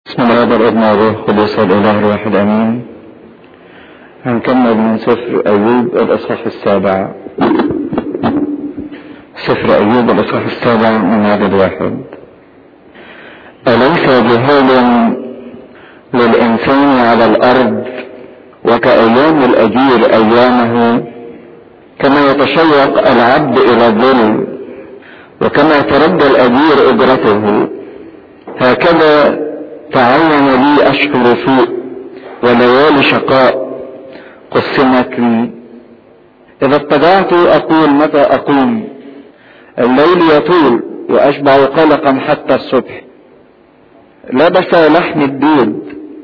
بسم الله والابن والروح القدس الاله الواحد امين هنكمل من سفر ايوب الاصحاح السابع سفر ايوب الاصحاح السابع من عدد واحد اليس جهال للانسان على الارض وكايام الاجير ايامه كما يتشوق العبد الى الظل وكما تردى الاجير اجرته هكذا تعين لي أشهر سوء وليالي شقاء قسمت لي إذا اضطجعت أقول متى أقوم الليل يطول وأشبع قلقا حتى الصبح لبس لحم الدود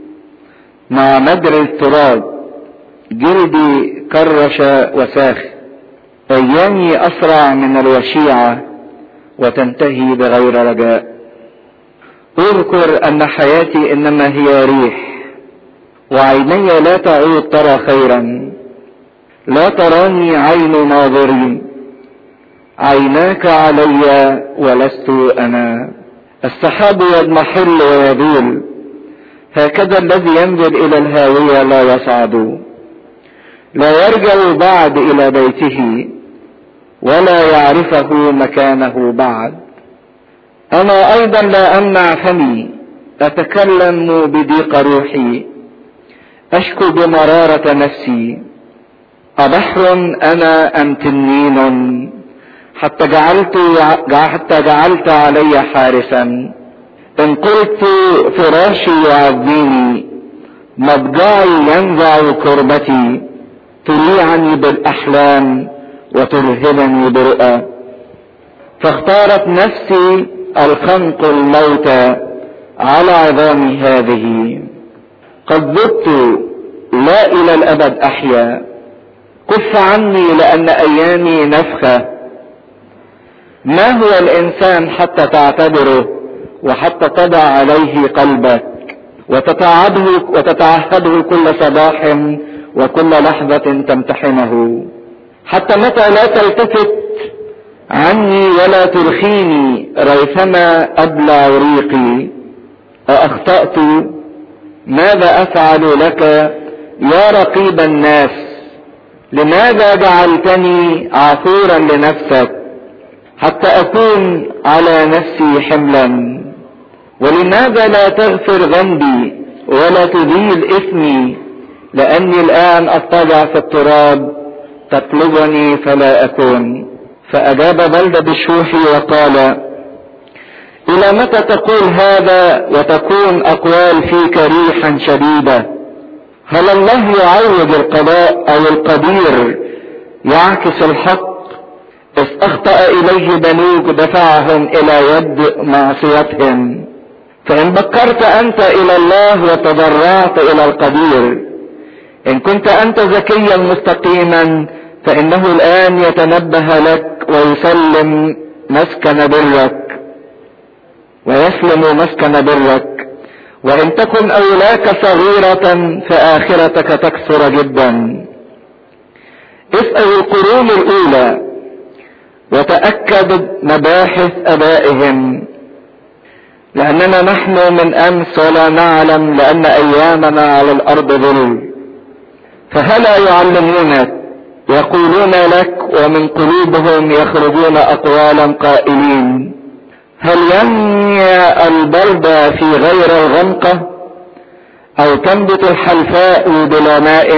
مع مجرى التراب جلدي كرش وساخ أيامي أسرع من الوشيعة وتنتهي بغير رجاء اذكر ان حياتي انما هي ريح وعيني لا تعود ترى خيرا لا تراني عين ناظرين عيناك علي ولست انا السحاب يضمحل ويذول هكذا الذي ينزل الى الهاوية لا يصعد لا يرجع بعد الى بيته ولا يعرفه مكانه بعد انا ايضا لا امنع فمي اتكلم بضيق روحي اشكو بمرارة نفسي أبحر انا ام تنين حتى جعلت حتى جعلت علي حارسا ان قلت فراشي يعذيني مضجعي ينزع كربتي تليعني بالاحلام وترهبني برؤى فاختارت نفسي الخنق الموت على عظام هذه قد ضدت لا الى الابد احيا كف عني لان ايامي نفخة ما هو الانسان حتى تعتبره وحتى تضع عليه قلبك وتتعهده وتتعهده كل صباح وكل لحظة تمتحنه حتى متى لا تلتفت عني ولا ترخيني ريثما أبلع ريقي أأخطأت ماذا أفعل لك يا رقيب الناس لماذا جعلتني عثورا لنفسك حتى أكون على نفسي حملا ولماذا لا تغفر ذنبي ولا تزيل إثمي لأني الآن أضطجع في التراب تطلبني فلا أكون فأجاب بلد بالشوح وقال إلى متى تقول هذا وتكون أقوال فيك ريحا شديدة هل الله يعوج القضاء أو القدير يعكس الحق إذ أخطأ إليه بنوك دفعهم إلى يد معصيتهم فإن بكرت أنت إلى الله وتضرعت إلى القدير إن كنت أنت ذكيا مستقيما فإنه الآن يتنبه لك ويسلم مسكن برك ويسلم مسكن برك وإن تكن أولاك صغيرة فآخرتك تكثر جدا اسأل القرون الأولى وتأكد مباحث أبائهم لأننا نحن من أمس ولا نعلم لأن أيامنا على الأرض ظل فهلا يعلمونك يقولون لك ومن قلوبهم يخرجون اقوالا قائلين هل ينمي البلد في غير الغمقة او تنبت الحلفاء بلا ماء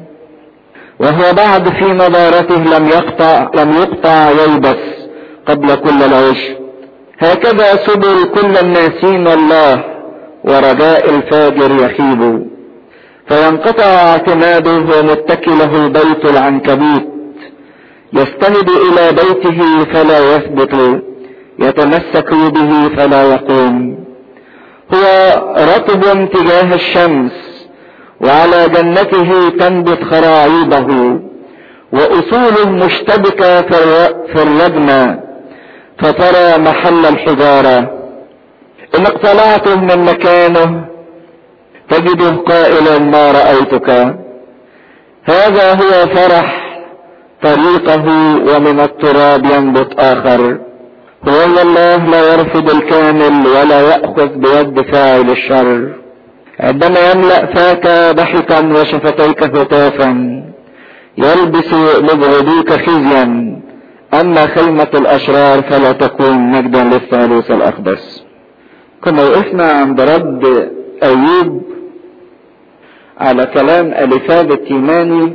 وهو بعد في نضارته لم يقطع لم يقطع ييبس قبل كل العيش هكذا سبل كل الناسين الله ورجاء الفاجر يخيب فينقطع اعتماده ومتكله بيت العنكبوت يستند الى بيته فلا يثبت يتمسك به فلا يقوم هو رطب تجاه الشمس وعلى جنته تنبت خراعيبه واصوله مشتبكه في الرجمه فترى محل الحجاره ان اقتلعتم من مكانه تجده قائلا ما رأيتك هذا هو فرح طريقه ومن التراب ينبت آخر هو الله لا يرفض الكامل ولا يأخذ بيد فاعل الشر عندما يملأ فاك ضحكا وشفتيك هتافا يلبس لبعدوك خزيا أما خيمة الأشرار فلا تكون مجدا للثالوث الأقدس كنا وقفنا عند رد أيوب على كلام ألفاب التيماني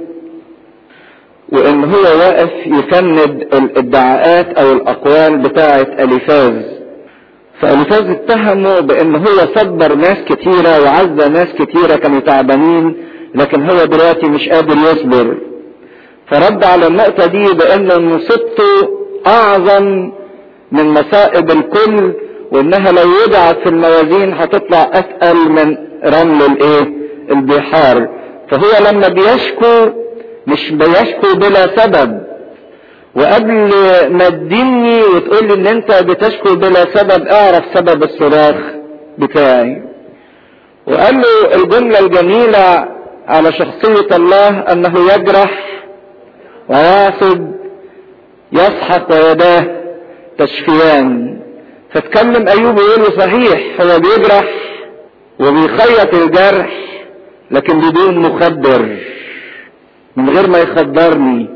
وإن هو واقف يفند الادعاءات أو الأقوال بتاعة ألفاز فألفاز اتهموا بإن هو صبر ناس كتيرة وعزى ناس كتيرة كانوا تعبانين لكن هو دلوقتي مش قادر يصبر فرد على النقطة دي بأن مصيبته أعظم من مصائب الكل وإنها لو وضعت في الموازين هتطلع أثقل من رمل الإيه؟ البحار فهو لما بيشكو مش بيشكو بلا سبب وقبل ما تديني وتقول لي ان انت بتشكو بلا سبب اعرف سبب الصراخ بتاعي وقال له الجملة الجميلة على شخصية الله انه يجرح ويعصب يسحق ويداه تشفيان فتكلم ايوب ويقول له صحيح هو بيجرح وبيخيط الجرح لكن بدون مخدر من غير ما يخدرني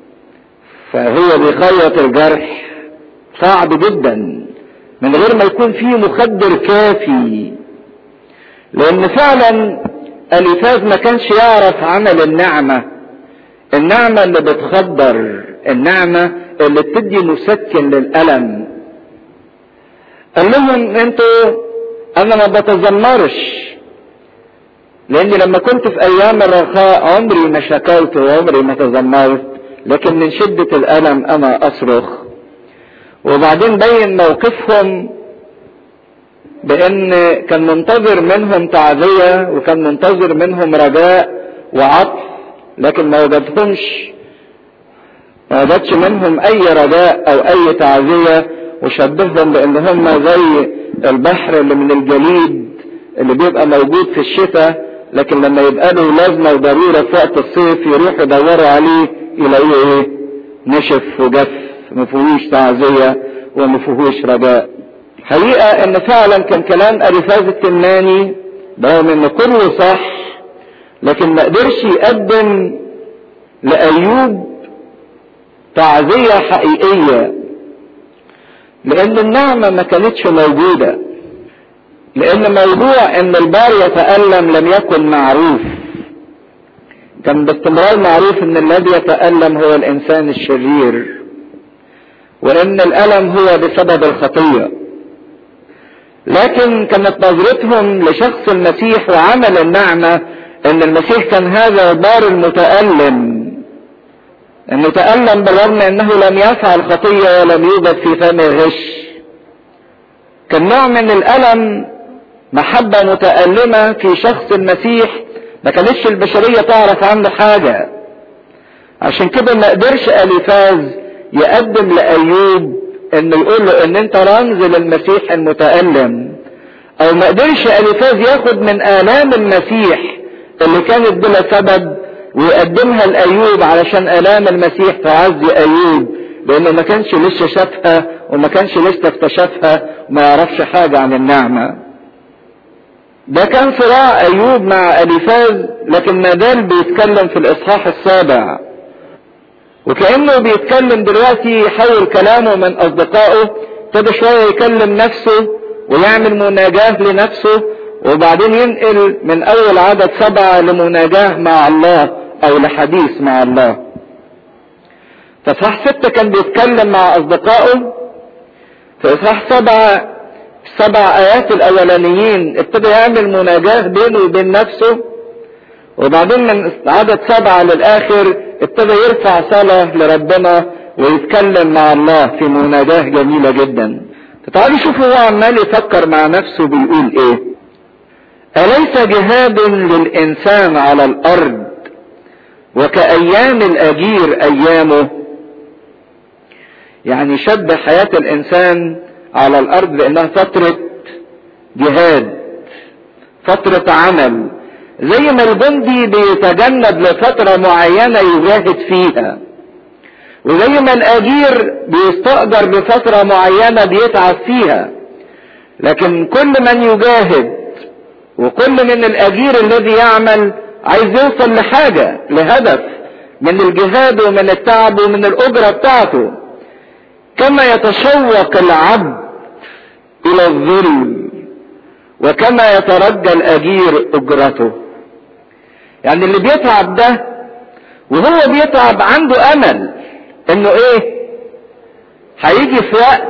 فهو بيخيط الجرح صعب جدا من غير ما يكون فيه مخدر كافي لان فعلا اليفاز ما كانش يعرف عمل النعمة النعمة اللي بتخدر النعمة اللي بتدي مسكن للألم قال لهم انتوا انا ما بتذمرش لاني لما كنت في ايام الرخاء عمري ما شكوت وعمري ما تذمرت لكن من شدة الالم انا اصرخ وبعدين بين موقفهم بان كان منتظر منهم تعزية وكان منتظر منهم رجاء وعطف لكن ما وجدهمش ما وجدش منهم اي رجاء او اي تعزية وشبههم بان هم زي البحر اللي من الجليد اللي بيبقى موجود في الشتاء لكن لما يبقى له لازمه وضروره في وقت الصيف يروحوا يدوروا عليه يلاقوه ايه؟ نشف وجف ما فيهوش تعزيه وما فيهوش رجاء. حقيقه ان فعلا كان كلام اريفاز التماني برغم ان كله صح لكن ما قدرش يقدم لايوب تعزيه حقيقيه لان النعمه ما كانتش موجوده لان موضوع ان البار يتألم لم يكن معروف كان باستمرار معروف ان الذي يتألم هو الانسان الشرير وان الالم هو بسبب الخطية لكن كانت نظرتهم لشخص المسيح وعمل النعمة ان المسيح كان هذا البار المتألم انه تألم بالرغم انه لم يفعل خطية ولم يوجد في فمه غش كان نوع من الالم محبة متألمة في شخص المسيح ما كانتش البشرية تعرف عنه حاجة عشان كده ما قدرش أليفاز يقدم لأيوب انه يقول له ان انت رمز للمسيح المتألم او ما قدرش أليفاز ياخد من آلام المسيح اللي كانت بلا سبب ويقدمها لأيوب علشان آلام المسيح تعزي أيوب لأنه ما كانش لسه شافها وما كانش لسه اكتشفها وما يعرفش حاجة عن النعمة ده كان صراع ايوب مع اليفاز لكن ما زال بيتكلم في الاصحاح السابع وكانه بيتكلم دلوقتي يحول كلامه من اصدقائه ابتدى شويه يكلم نفسه ويعمل مناجاه لنفسه وبعدين ينقل من اول عدد سبعه لمناجاه مع الله او لحديث مع الله فاصحاح ستة كان بيتكلم مع اصدقائه في اصحاح سبعة السبع ايات الاولانيين ابتدى يعمل مناجاة بينه وبين نفسه وبعدين من عدد سبعة للاخر ابتدى يرفع صلاة لربنا ويتكلم مع الله في مناجاة جميلة جدا تعالوا شوفوا هو عمال يفكر مع نفسه بيقول ايه أليس جهاد للإنسان على الأرض وكأيام الأجير أيامه يعني شبه حياة الإنسان على الارض بانها فترة جهاد فترة عمل زي ما الجندي بيتجند لفترة معينة يجاهد فيها وزي ما الاجير بيستأجر بفترة معينة بيتعب فيها لكن كل من يجاهد وكل من الاجير الذي يعمل عايز يوصل لحاجة لهدف من الجهاد ومن التعب ومن الاجرة بتاعته كما يتشوق العبد الى الظل وكما يترجى الاجير اجرته يعني اللي بيتعب ده وهو بيتعب عنده امل انه ايه هيجي في وقت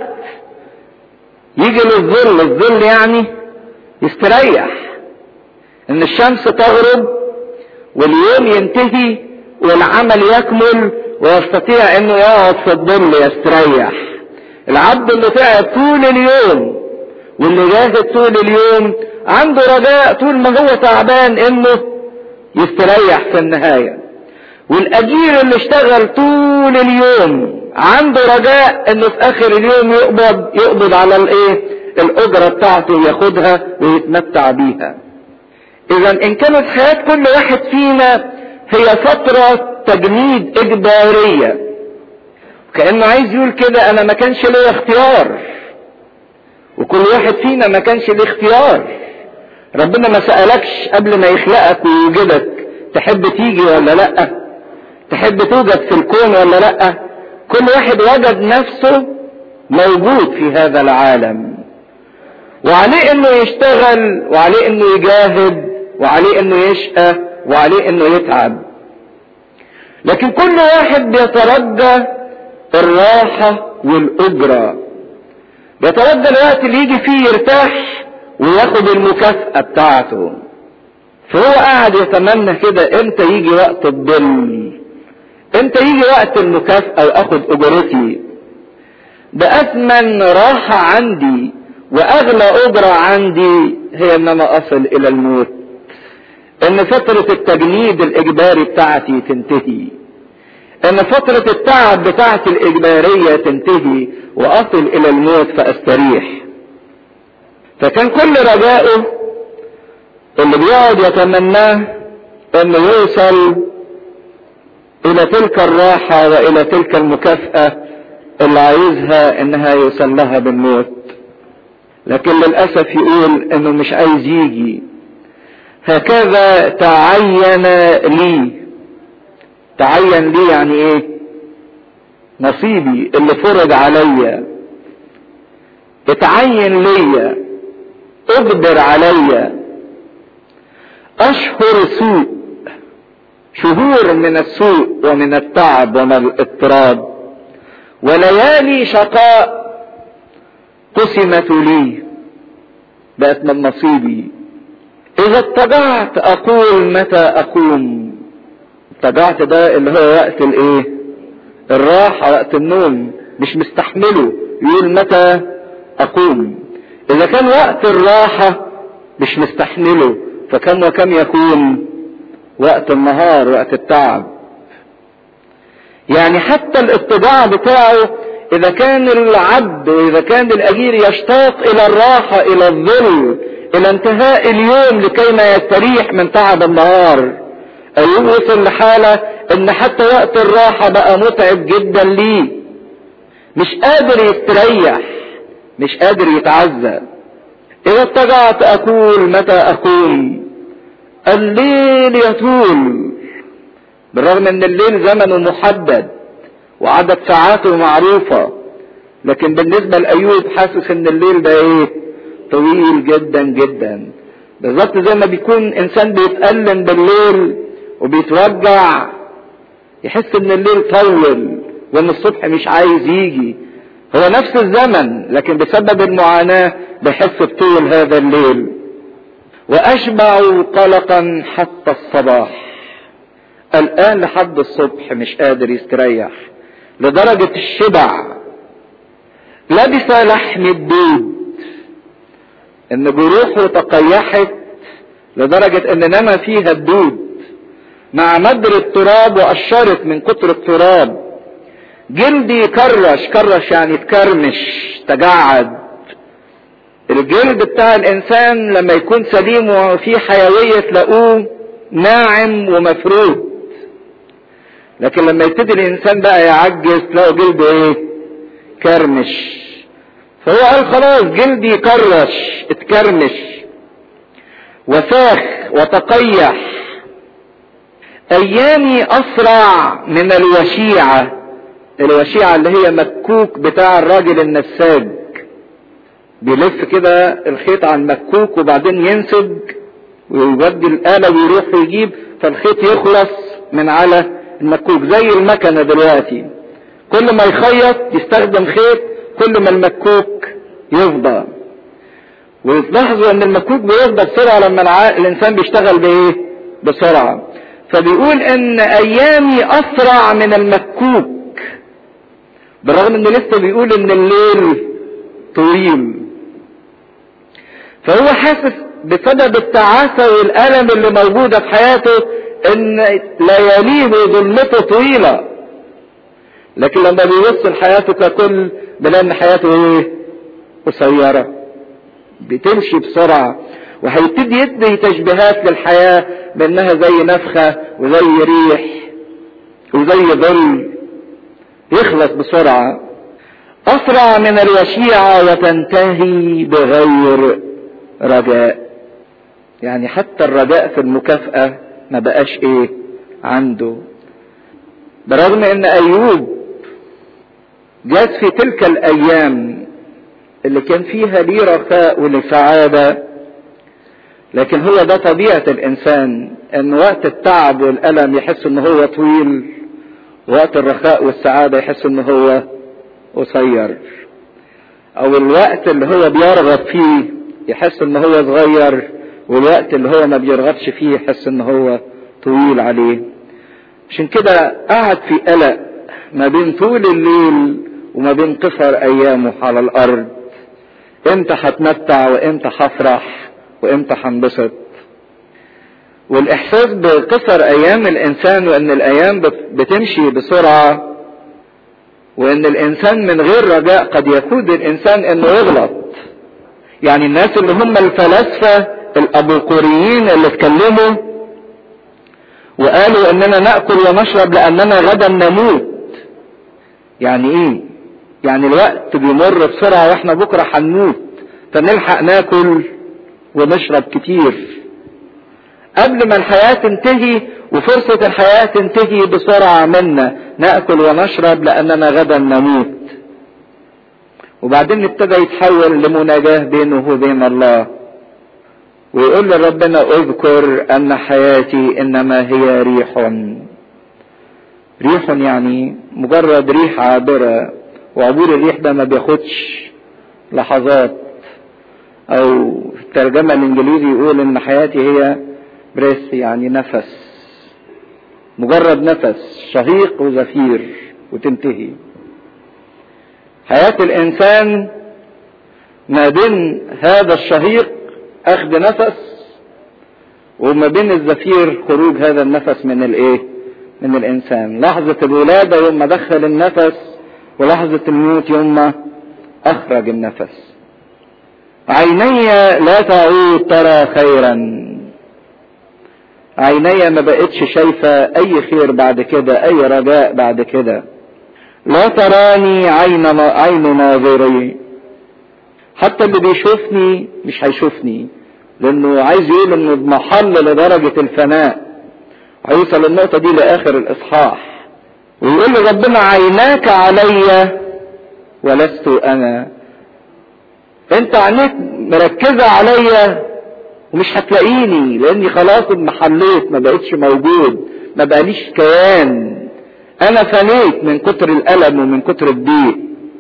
يجي للظل الظل يعني يستريح ان الشمس تغرب واليوم ينتهي والعمل يكمل ويستطيع انه يقعد في الظل يستريح العبد اللي تعب طول اليوم واللي جاهد طول اليوم عنده رجاء طول ما هو تعبان انه يستريح في النهايه والاجير اللي اشتغل طول اليوم عنده رجاء انه في اخر اليوم يقبض يقبض على الايه الاجره بتاعته ياخدها ويتمتع بيها اذا ان كانت حياه كل واحد فينا هي فتره تجنيد اجباريه كانه عايز يقول كده انا ما كانش ليا اختيار وكل واحد فينا ما كانش ليه اختيار ربنا ما سالكش قبل ما يخلقك ويوجدك تحب تيجي ولا لا تحب توجد في الكون ولا لا كل واحد وجد نفسه موجود في هذا العالم وعليه انه يشتغل وعليه انه يجاهد وعليه انه يشقى وعليه انه يتعب لكن كل واحد بيترجى الراحة والأجرة بيترجى الوقت اللي يجي فيه يرتاح وياخد المكافأة بتاعته فهو قاعد يتمنى كده امتى يجي وقت الظل امتى يجي وقت المكافأة واخد اجرتي ده اثمن راحة عندي واغلى اجرة عندي هي ان انا اصل الى الموت ان فترة التجنيد الاجباري بتاعتي تنتهي ان فترة التعب بتاعتي الاجبارية تنتهي واصل الى الموت فاستريح فكان كل رجائه اللي بيقعد يتمناه انه يوصل الى تلك الراحة والى تلك المكافأة اللي عايزها انها يوصل لها بالموت لكن للأسف يقول انه مش عايز يجي هكذا تعين لي تعين لي يعني ايه نصيبي اللي فرض عليا اتعين ليا اقدر عليا اشهر سوء شهور من السوء ومن التعب ومن الاضطراب وليالي شقاء قسمت لي بقت من نصيبي اذا اتجعت اقول متى اقوم اتجعت ده اللي هو وقت الايه الراحة وقت النوم مش مستحمله يقول متى اقوم اذا كان وقت الراحة مش مستحمله فكم وكم يكون وقت النهار وقت التعب يعني حتى الاضطجاع بتاعه اذا كان العبد واذا كان الاجير يشتاق الى الراحة الى الظل الى انتهاء اليوم لكي ما يستريح من تعب النهار ايوب وصل لحالة ان حتى وقت الراحة بقى متعب جدا ليه مش قادر يستريح مش قادر يتعزى اذا اتجعت اقول متى اقوم الليل يطول بالرغم ان الليل زمنه محدد وعدد ساعاته معروفة لكن بالنسبة لأيوب حاسس ان الليل ده ايه طويل جدا جدا بالظبط زي ما بيكون انسان بيتألم بالليل وبيتوجع يحس ان الليل طول وان الصبح مش عايز يجي هو نفس الزمن لكن بسبب المعاناة بيحس بطول هذا الليل واشبع قلقا حتى الصباح الان لحد الصبح مش قادر يستريح لدرجة الشبع لبس لحم الدود ان جروحه تقيحت لدرجة ان نما فيها الدود مع مدر التراب وقشرت من كتر التراب جلدي كرش كرش يعني اتكرمش تجعد الجلد بتاع الانسان لما يكون سليم وفيه حيوية تلاقوه ناعم ومفرود لكن لما يبتدي الانسان بقى يعجز تلاقوا جلده ايه كرمش فهو قال خلاص جلدي كرش اتكرمش وساخ وتقيح ايامي اسرع من الوشيعة الوشيعة اللي هي مكوك بتاع الراجل النساج بيلف كده الخيط على المكوك وبعدين ينسج ويودي الآلة ويروح ويجيب فالخيط يخلص من على المكوك زي المكنة دلوقتي كل ما يخيط يستخدم خيط كل ما المكوك يفضى وتلاحظوا ان المكوك بيفضى بسرعة لما الع... الانسان بيشتغل بايه بسرعة فبيقول ان ايامي اسرع من المكوك بالرغم ان لسه بيقول ان الليل طويل فهو حاسس بسبب التعاسة والألم اللي موجودة في حياته ان لياليه وظلمته طويلة لكن لما بيبص لحياته ككل بيلاقي ان حياته ايه قصيرة بتمشي بسرعة وهيبتدي يدي تشبيهات للحياة بانها زي نفخة وزي ريح وزي ظل يخلص بسرعة اسرع من الوشيعة وتنتهي بغير رجاء يعني حتى الرجاء في المكافأة ما بقاش ايه عنده برغم ان ايوب جات في تلك الايام اللي كان فيها ليه رخاء ولسعادة لكن هو ده طبيعة الانسان ان وقت التعب والالم يحس ان هو طويل وقت الرخاء والسعادة يحس ان هو قصير او الوقت اللي هو بيرغب فيه يحس ان هو صغير والوقت اللي هو ما بيرغبش فيه يحس ان هو طويل عليه عشان كده قعد في قلق ما بين طول الليل وما بين قصر ايامه على الارض امتى هتمتع وامتى هفرح وامتى هنبسط والاحساس بقصر ايام الانسان وان الايام بتمشي بسرعه وان الانسان من غير رجاء قد يقود الانسان انه يغلط يعني الناس اللي هم الفلاسفه الابوقوريين اللي اتكلموا وقالوا اننا ناكل ونشرب لاننا غدا نموت يعني ايه يعني الوقت بيمر بسرعه واحنا بكره هنموت فنلحق ناكل ونشرب كتير قبل ما الحياه تنتهي وفرصه الحياه تنتهي بسرعه منا ناكل ونشرب لاننا غدا نموت وبعدين ابتدى يتحول لمناجاه بينه وبين الله ويقول لربنا اذكر ان حياتي انما هي ريح ريح يعني مجرد ريح عابرة وعبور الريح ده ما بياخدش لحظات او في الترجمة الانجليزي يقول ان حياتي هي بريس يعني نفس مجرد نفس شهيق وزفير وتنتهي حياة الانسان ما بين هذا الشهيق اخذ نفس وما بين الزفير خروج هذا النفس من الايه من الانسان لحظة الولادة يوم ما دخل النفس ولحظة الموت يوم ما اخرج النفس عيني لا تعود ترى خيرا عيني ما بقتش شايفة اي خير بعد كده اي رجاء بعد كده لا تراني عين عين ناظري حتى اللي بيشوفني مش هيشوفني لانه عايز يقول انه اضمحل لدرجة الفناء هيوصل النقطة دي لاخر الاصحاح ويقول لي ربنا عيناك علي ولست انا انت عينيك مركزة عليا ومش هتلاقيني لاني خلاص اضمحليت ما بقتش موجود ما بقاليش كيان انا فنيت من كتر الالم ومن كتر الضيق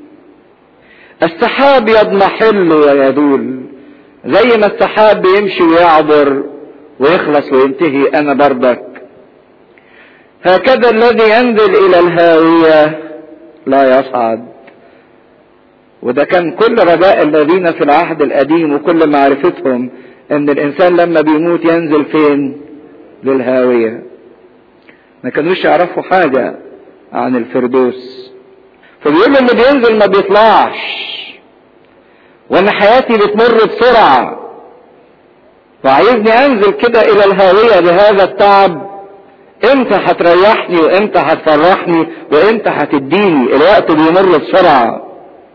السحاب يضمحل ويدول زي ما السحاب بيمشي ويعبر ويخلص وينتهي انا بردك هكذا الذي ينزل الى الهاوية لا يصعد وده كان كل رجاء الذين في العهد القديم وكل معرفتهم ان الانسان لما بيموت ينزل فين للهاوية ما كانوش يعرفوا حاجة عن الفردوس فبيقول اللي بينزل ما بيطلعش وانا حياتي بتمر بسرعة وعايزني انزل كده الى الهاوية بهذا التعب امتى هتريحني وامتى هتفرحني وامتى هتديني الوقت بيمر بسرعة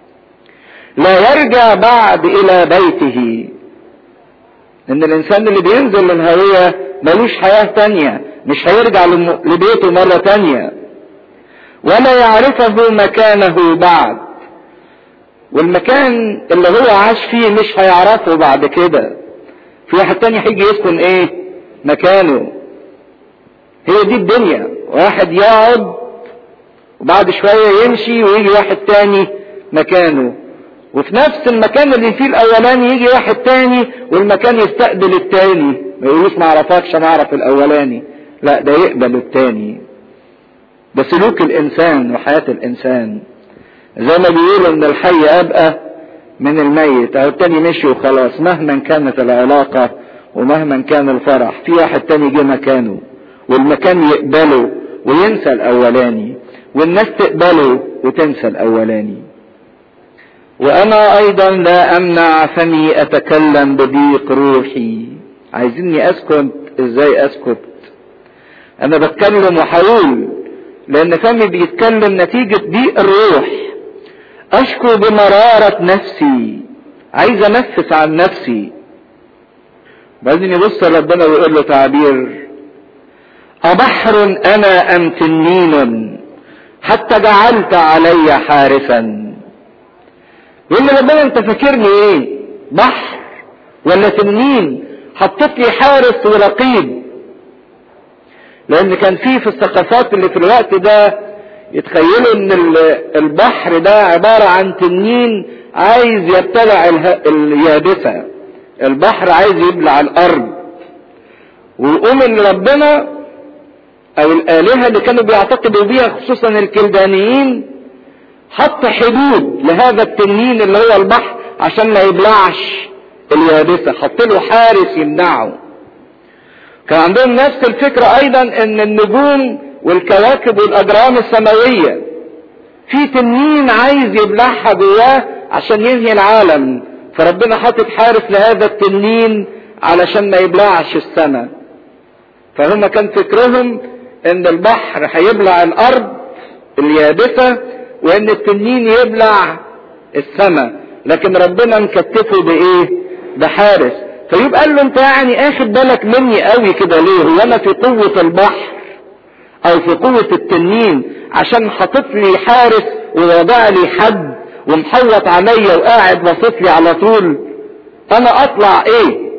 لا يرجع بعد الى بيته ان الانسان اللي بينزل للهوية ملوش حياة تانية مش هيرجع لبيته مرة تانية ولا يعرفه مكانه بعد والمكان اللي هو عاش فيه مش هيعرفه بعد كده في واحد تاني هيجي يسكن ايه مكانه هي دي الدنيا واحد يقعد وبعد شوية يمشي ويجي واحد تاني مكانه وفي نفس المكان اللي فيه الاولاني يجي واحد تاني والمكان يستقبل التاني ما يقولوش ما اعرفكش انا اعرف الاولاني لا ده يقبل التاني ده سلوك الانسان وحياة الانسان زي ما بيقولوا ان الحي ابقى من الميت او التاني مشي وخلاص مهما كانت العلاقة ومهما كان الفرح في واحد تاني جه مكانه والمكان يقبله وينسى الاولاني والناس تقبله وتنسى الاولاني وانا ايضا لا امنع فمي اتكلم بضيق روحي عايزيني اسكت ازاي اسكت انا بتكلم وحاول لان فمي بيتكلم نتيجة ضيق الروح اشكو بمرارة نفسي عايز انفس عن نفسي بعدين يبص ربنا ويقول له تعبير أبحر أنا أم تنين حتى جعلت علي حارسا يقول لي ربنا أنت فاكرني إيه؟ بحر ولا تنين حطيت لي حارس ورقيب لأن كان في في الثقافات اللي في الوقت ده يتخيلوا إن البحر ده عبارة عن تنين عايز يبتلع اليابسة البحر عايز يبلع الأرض ويقوم إن ربنا او الالهه اللي كانوا بيعتقدوا بيها خصوصا الكلدانيين حط حدود لهذا التنين اللي هو البحر عشان ما يبلعش اليابسه حط له حارس يمنعه كان عندهم نفس الفكره ايضا ان النجوم والكواكب والاجرام السماويه في تنين عايز يبلعها جواه عشان ينهي العالم فربنا حاطط حارس لهذا التنين علشان ما يبلعش السماء فهم كان فكرهم ان البحر هيبلع الارض اليابسة وان التنين يبلع السماء لكن ربنا مكتفه بايه بحارس فيبقى قال له انت يعني اخد بالك مني قوي كده ليه هو انا في قوة البحر او في قوة التنين عشان حاطط لي حارس ووضع لي حد ومحوط عليا وقاعد باصص لي على طول انا اطلع ايه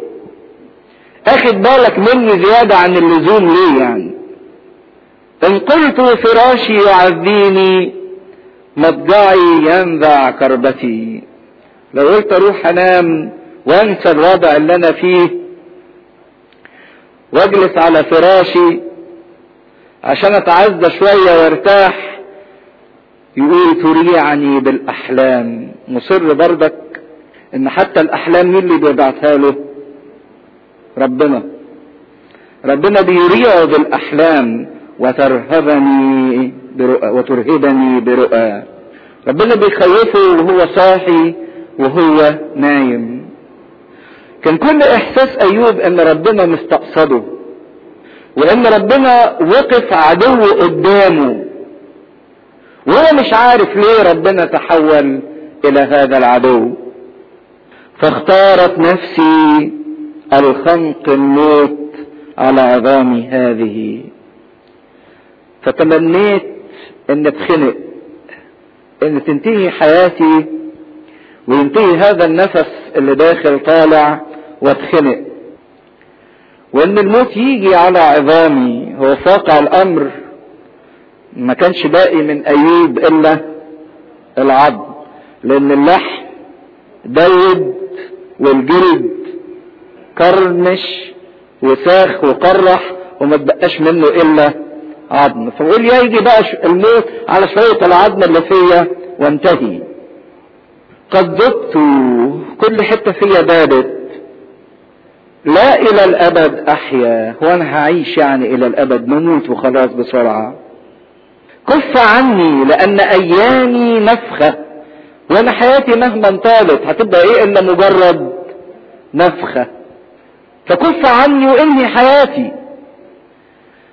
اخد بالك مني زيادة عن اللزوم ليه يعني ان قلت فراشي يعذيني مضجعي ينزع كربتي لو قلت اروح انام وانسى الوضع اللي انا فيه واجلس على فراشي عشان اتعزى شوية وارتاح يقول تريعني بالاحلام مصر برضك ان حتى الاحلام مين اللي بيبعتها له ربنا ربنا بيريعه بالاحلام وترهبني برؤى وترهبني برؤى ربنا بيخوفه وهو صاحي وهو نايم كان كل احساس ايوب ان ربنا مستقصده وان ربنا وقف عدو قدامه وهو مش عارف ليه ربنا تحول الى هذا العدو فاختارت نفسي الخنق الموت على عظامي هذه فتمنيت ان اتخنق ان تنتهي حياتي وينتهي هذا النفس اللي داخل طالع واتخنق وان الموت يجي على عظامي هو في واقع الامر ما كانش باقي من ايوب الا العظم لان اللحم دود والجلد كرمش وساخ وقرح وما تبقاش منه الا عظم فبقول يجي بقى الموت على شوية العظم اللي فيا وانتهي قد ذقت كل حتة فيا بابت لا الى الابد احيا هو انا هعيش يعني الى الابد نموت وخلاص بسرعة كف عني لان ايامي نفخة وانا حياتي مهما طالت هتبقى ايه الا مجرد نفخة فكف عني وانهي حياتي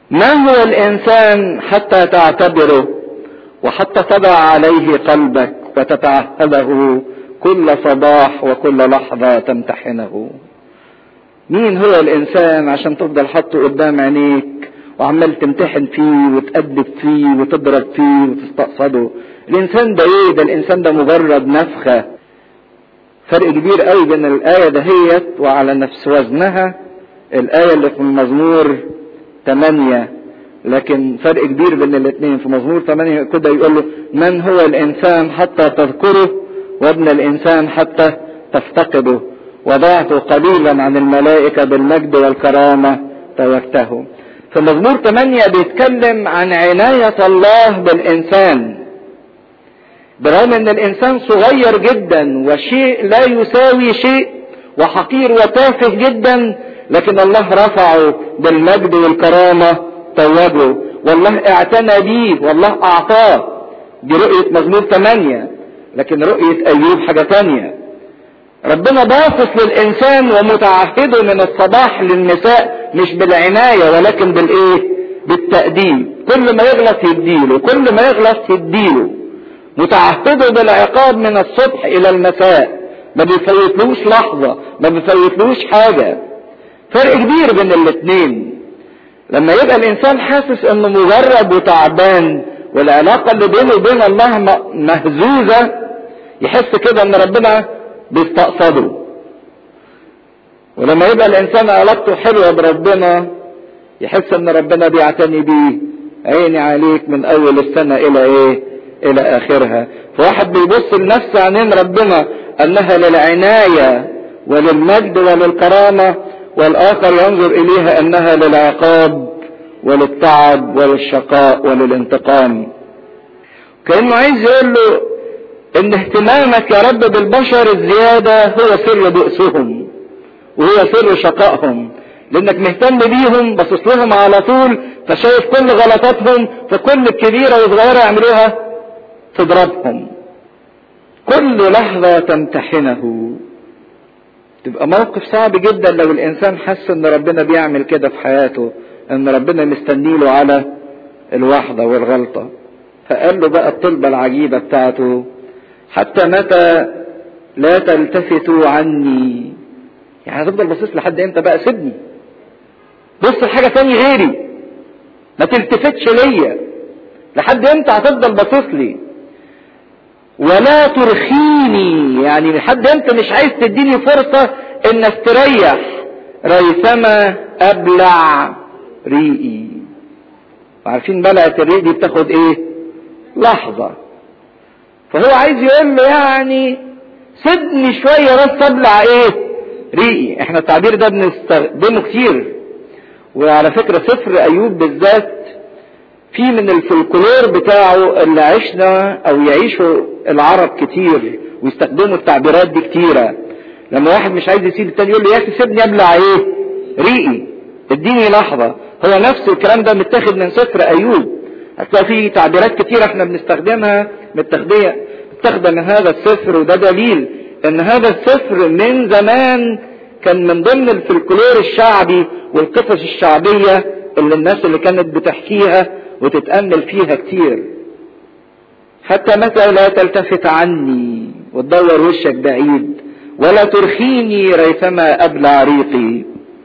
ما هو الانسان حتى تعتبره وحتى تضع عليه قلبك وتتعهده كل صباح وكل لحظة تمتحنه مين هو الانسان عشان تفضل حاطه قدام عينيك وعمال تمتحن فيه وتأدب فيه وتضرب فيه وتستقصده الانسان ده ايه ده الانسان ده مجرد نفخة فرق كبير قوي بين الآية دهيت وعلى نفس وزنها الآية اللي في المزمور 8 لكن فرق كبير بين الاثنين في مزمور 8 كده يقول له من هو الإنسان حتى تذكره وابن الإنسان حتى تفتقده وضعت قليلا عن الملائكة بالمجد والكرامة تركته في مزمور 8 بيتكلم عن عناية الله بالإنسان برغم ان الانسان صغير جدا وشيء لا يساوي شيء وحقير وتافه جدا لكن الله رفعه بالمجد والكرامة توجه والله اعتنى بيه والله اعطاه دي رؤية مزمور 8 لكن رؤية ايوب حاجة تانية ربنا باصص للانسان ومتعهده من الصباح للمساء مش بالعناية ولكن بالايه بالتأديب كل ما يغلط يديله كل ما يغلط يديله متعهده بالعقاب من الصبح الى المساء ما بيفوتلوش لحظة ما بيفوتلوش حاجة فرق كبير بين الاتنين لما يبقى الانسان حاسس انه مجرد وتعبان والعلاقة اللي بينه وبين الله مهزوزة يحس كده ان ربنا بيستقصده ولما يبقى الانسان علاقته حلوة بربنا يحس ان ربنا بيعتني بيه عيني عليك من اول السنة الى ايه الى اخرها فواحد بيبص لنفس عينين ربنا انها للعناية وللمجد وللكرامة والاخر ينظر اليها انها للعقاب وللتعب وللشقاء وللانتقام كانه عايز يقول له ان اهتمامك يا رب بالبشر الزيادة هو سر بؤسهم وهو سر شقائهم لانك مهتم بيهم باصص لهم على طول فشايف كل غلطاتهم فكل كبيرة وصغيرة يعملوها تضربهم كل لحظة تمتحنه تبقى موقف صعب جدا لو الانسان حس ان ربنا بيعمل كده في حياته ان ربنا مستنيله على الوحدة والغلطة فقال له بقى الطلبة العجيبة بتاعته حتى متى لا تلتفتوا عني يعني هتفضل باصص لحد امتى بقى سيبني بص لحاجة تاني غيري ما تلتفتش ليا لحد امتى هتفضل باصص لي ولا ترخيني يعني لحد امتى مش عايز تديني فرصة ان استريح ريثما ابلع ريقي عارفين بلعة الريق دي بتاخد ايه لحظة فهو عايز يقول له يعني سيبني شوية بس ابلع ايه ريقي احنا التعبير ده بنستخدمه كتير وعلى فكرة سفر ايوب بالذات في من الفولكلور بتاعه اللي عشنا او يعيشوا العرب كتير ويستخدموا التعبيرات دي كتيرة لما واحد مش عايز يسيب التاني يقول له يا اخي سيبني ابلع ايه ريقي اديني لحظة هو نفس الكلام ده متاخد من سفر ايوب هتلاقي في تعبيرات كتيرة احنا بنستخدمها متاخدية متاخدة من هذا السفر وده دليل ان هذا السفر من زمان كان من ضمن الفلكلور الشعبي والقصص الشعبية اللي الناس اللي كانت بتحكيها وتتأمل فيها كتير حتى متى لا تلتفت عني وتدور وشك بعيد ولا ترخيني ريثما أبلع ريقي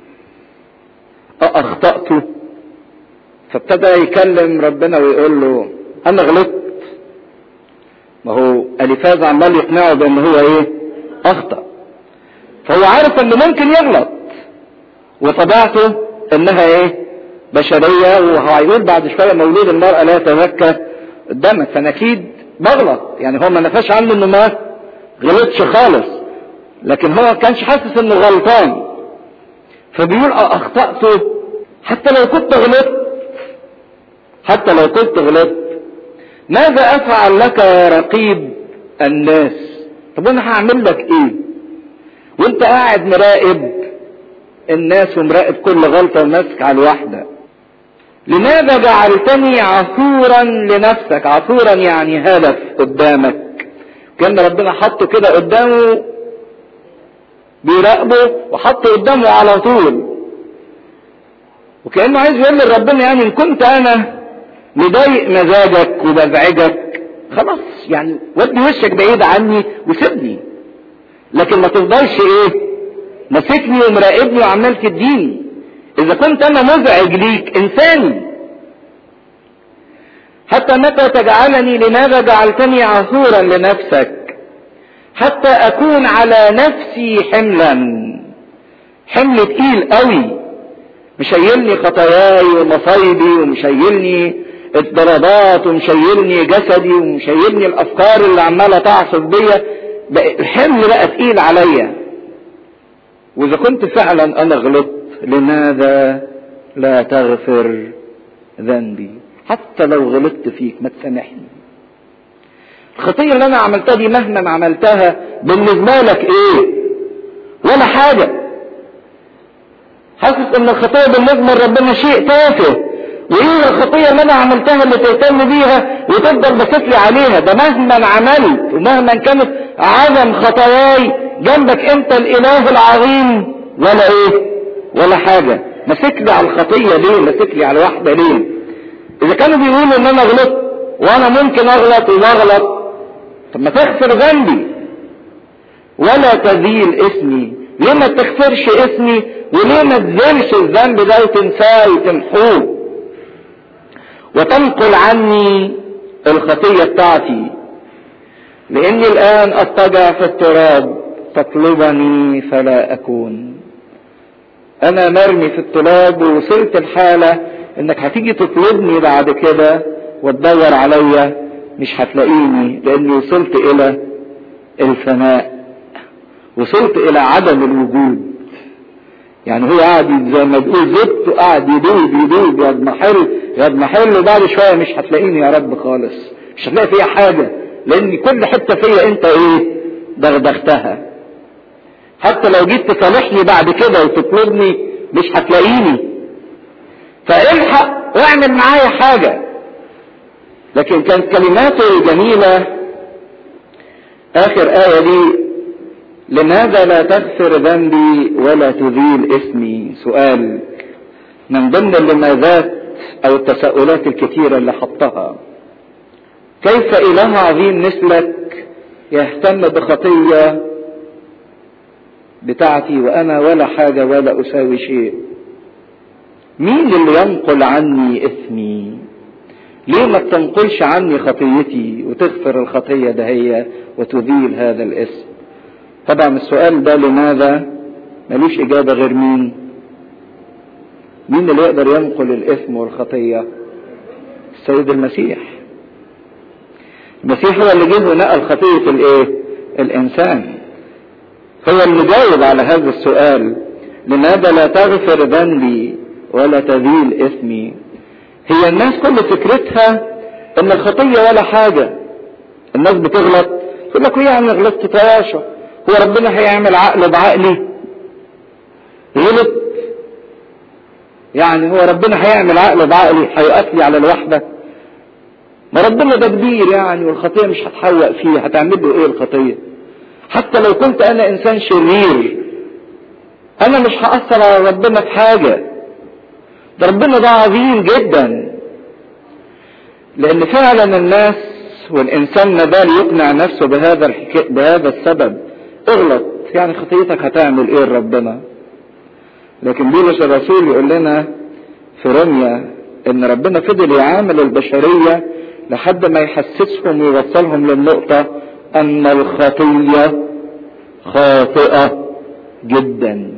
أأخطأت فابتدى يكلم ربنا ويقول له أنا غلطت ما هو أليفاز عمال يقنعه بأن هو إيه أخطأ فهو عارف أنه ممكن يغلط وطبيعته أنها إيه بشرية وهيقول بعد شوية مولود المرأة لا يتزكى قدامك فأنا أكيد بغلط يعني هو ما نفاش عنه إنه ما غلطش خالص لكن هو ما كانش حاسس إنه غلطان فبيقول أخطأت حتى لو كنت غلطت حتى لو كنت غلطت ماذا أفعل لك يا رقيب الناس طب أنا هعمل لك إيه وأنت قاعد مراقب الناس ومراقب كل غلطة وماسك على الواحدة لماذا جعلتني عثورا لنفسك عثورا يعني هدف قدامك كان ربنا حطه كده قدامه بيراقبه وحطه قدامه على طول وكأنه عايز يقول لربنا يعني ان كنت انا مضايق مزاجك وبزعجك خلاص يعني ودي وشك بعيد عني وسيبني لكن ما تفضلش ايه ماسكني ومراقبني وعمال تديني اذا كنت انا مزعج ليك انساني حتى متى تجعلني لماذا جعلتني عثورا لنفسك حتى اكون على نفسي حملا حمل تقيل قوي مشيلني خطاياي ومصايبي ومشيلني الضربات ومشيلني جسدي ومشيلني الافكار اللي عماله تعصف بيا الحمل بقى تقيل عليا واذا كنت فعلا انا غلطت لماذا لا تغفر ذنبي حتى لو غلطت فيك ما تسامحني الخطية اللي انا عملتها دي مهما عملتها بالنسبة لك ايه ولا حاجة حاسس ان الخطية بالنسبة لربنا شيء تافه وايه الخطية اللي انا عملتها اللي تهتم بيها وتفضل بسفلي عليها ده مهما عملت ومهما كانت عظم خطاياي جنبك انت الاله العظيم ولا ايه ولا حاجة مسك لي على الخطية ليه مسك لي على الواحدة ليه اذا كانوا بيقولوا ان انا غلطت وانا ممكن اغلط واغلط طب ما تغفر ذنبي ولا تزيل اسمي ليه ما تغفرش اسمي وليه ما تزيلش الذنب ده وتنساه وتمحوه وتنقل عني الخطية بتاعتي لاني الان اضطجع في التراب تطلبني فلا اكون انا مرمي في التراب ووصلت الحالة انك هتيجي تطلبني بعد كده وتدور عليا مش هتلاقيني لاني وصلت الى الفناء وصلت الى عدم الوجود يعني هو قاعد زي ما تقول زبط قاعد يدوب يدوب يضمحل يضمحل وبعد شويه مش هتلاقيني يا رب خالص مش هتلاقي فيا حاجه لان كل حته فيا انت ايه دغدغتها حتى لو جيت تصالحني بعد كده وتطلبني مش هتلاقيني فالحق واعمل معايا حاجه لكن كانت كلماته جميله اخر ايه دي لماذا لا تغفر ذنبي ولا تزيل اسمي سؤال من ضمن اللماذات او التساؤلات الكثيره اللي حطها كيف اله عظيم مثلك يهتم بخطيه بتاعتي وانا ولا حاجه ولا اساوي شيء مين اللي ينقل عني اثمي ليه ما تنقلش عني خطيتي وتغفر الخطيه دهية وتزيل هذا الاسم طبعا السؤال ده لماذا ملوش اجابه غير مين مين اللي يقدر ينقل الاثم والخطيه السيد المسيح المسيح هو اللي جه ونقل خطيه الايه الانسان هو اللي جاوب على هذا السؤال لماذا لا تغفر ذنبي ولا تزيل اثمي هي الناس كل فكرتها ان الخطيه ولا حاجه الناس بتغلط تقول لك ايه يعني غلطت تياشى هو ربنا هيعمل عقل بعقلي غلط يعني هو ربنا هيعمل عقل بعقلي هيقف لي على الوحده ما ربنا ده كبير يعني والخطيه مش هتحوق فيه هتعمل له ايه الخطيه حتى لو كنت انا انسان شرير انا مش هاثر على ربنا في حاجه ده ربنا ده عظيم جدا لان فعلا الناس والانسان ما بال يقنع نفسه بهذا الحكا... بهذا السبب اغلط يعني خطيتك هتعمل ايه لربنا لكن بولس الرسول يقول لنا في رمية ان ربنا فضل يعامل البشرية لحد ما يحسسهم ويوصلهم للنقطة ان الخطية خاطئة جدا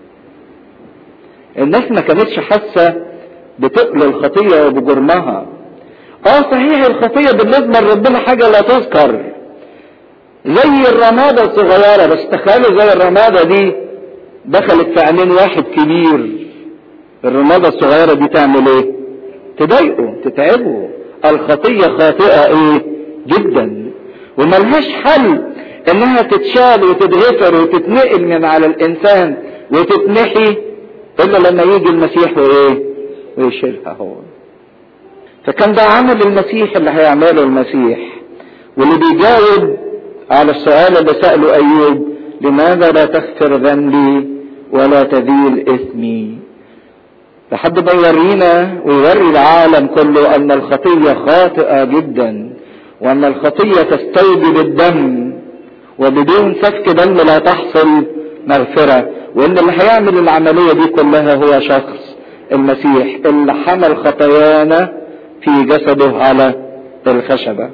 الناس ما كانتش حاسة بتقل الخطية وبجرمها اه صحيح الخطية بالنسبة لربنا حاجة لا تذكر زي الرمادة الصغيرة بس تخيلوا زي الرمادة دي دخلت في عينين واحد كبير الرمادة الصغيرة دي تعمل ايه تضايقه تتعبه الخطية خاطئة ايه جدا وملهاش حل انها تتشال وتتغفر وتتنقل من على الانسان وتتنحي الا لما يجي المسيح وايه ويشيلها هو فكان ده عمل المسيح اللي هيعمله المسيح واللي بيجاوب على السؤال اللي سأله أيوب لماذا لا تغفر ذنبي ولا تزيل إثمي لحد ما يورينا ويوري العالم كله ان الخطية خاطئة جدا وان الخطية تستوجب الدم وبدون سفك دم لا تحصل مغفرة وان اللي هيعمل العملية دي كلها هو شخص المسيح اللي حمل خطايانا في جسده على الخشبة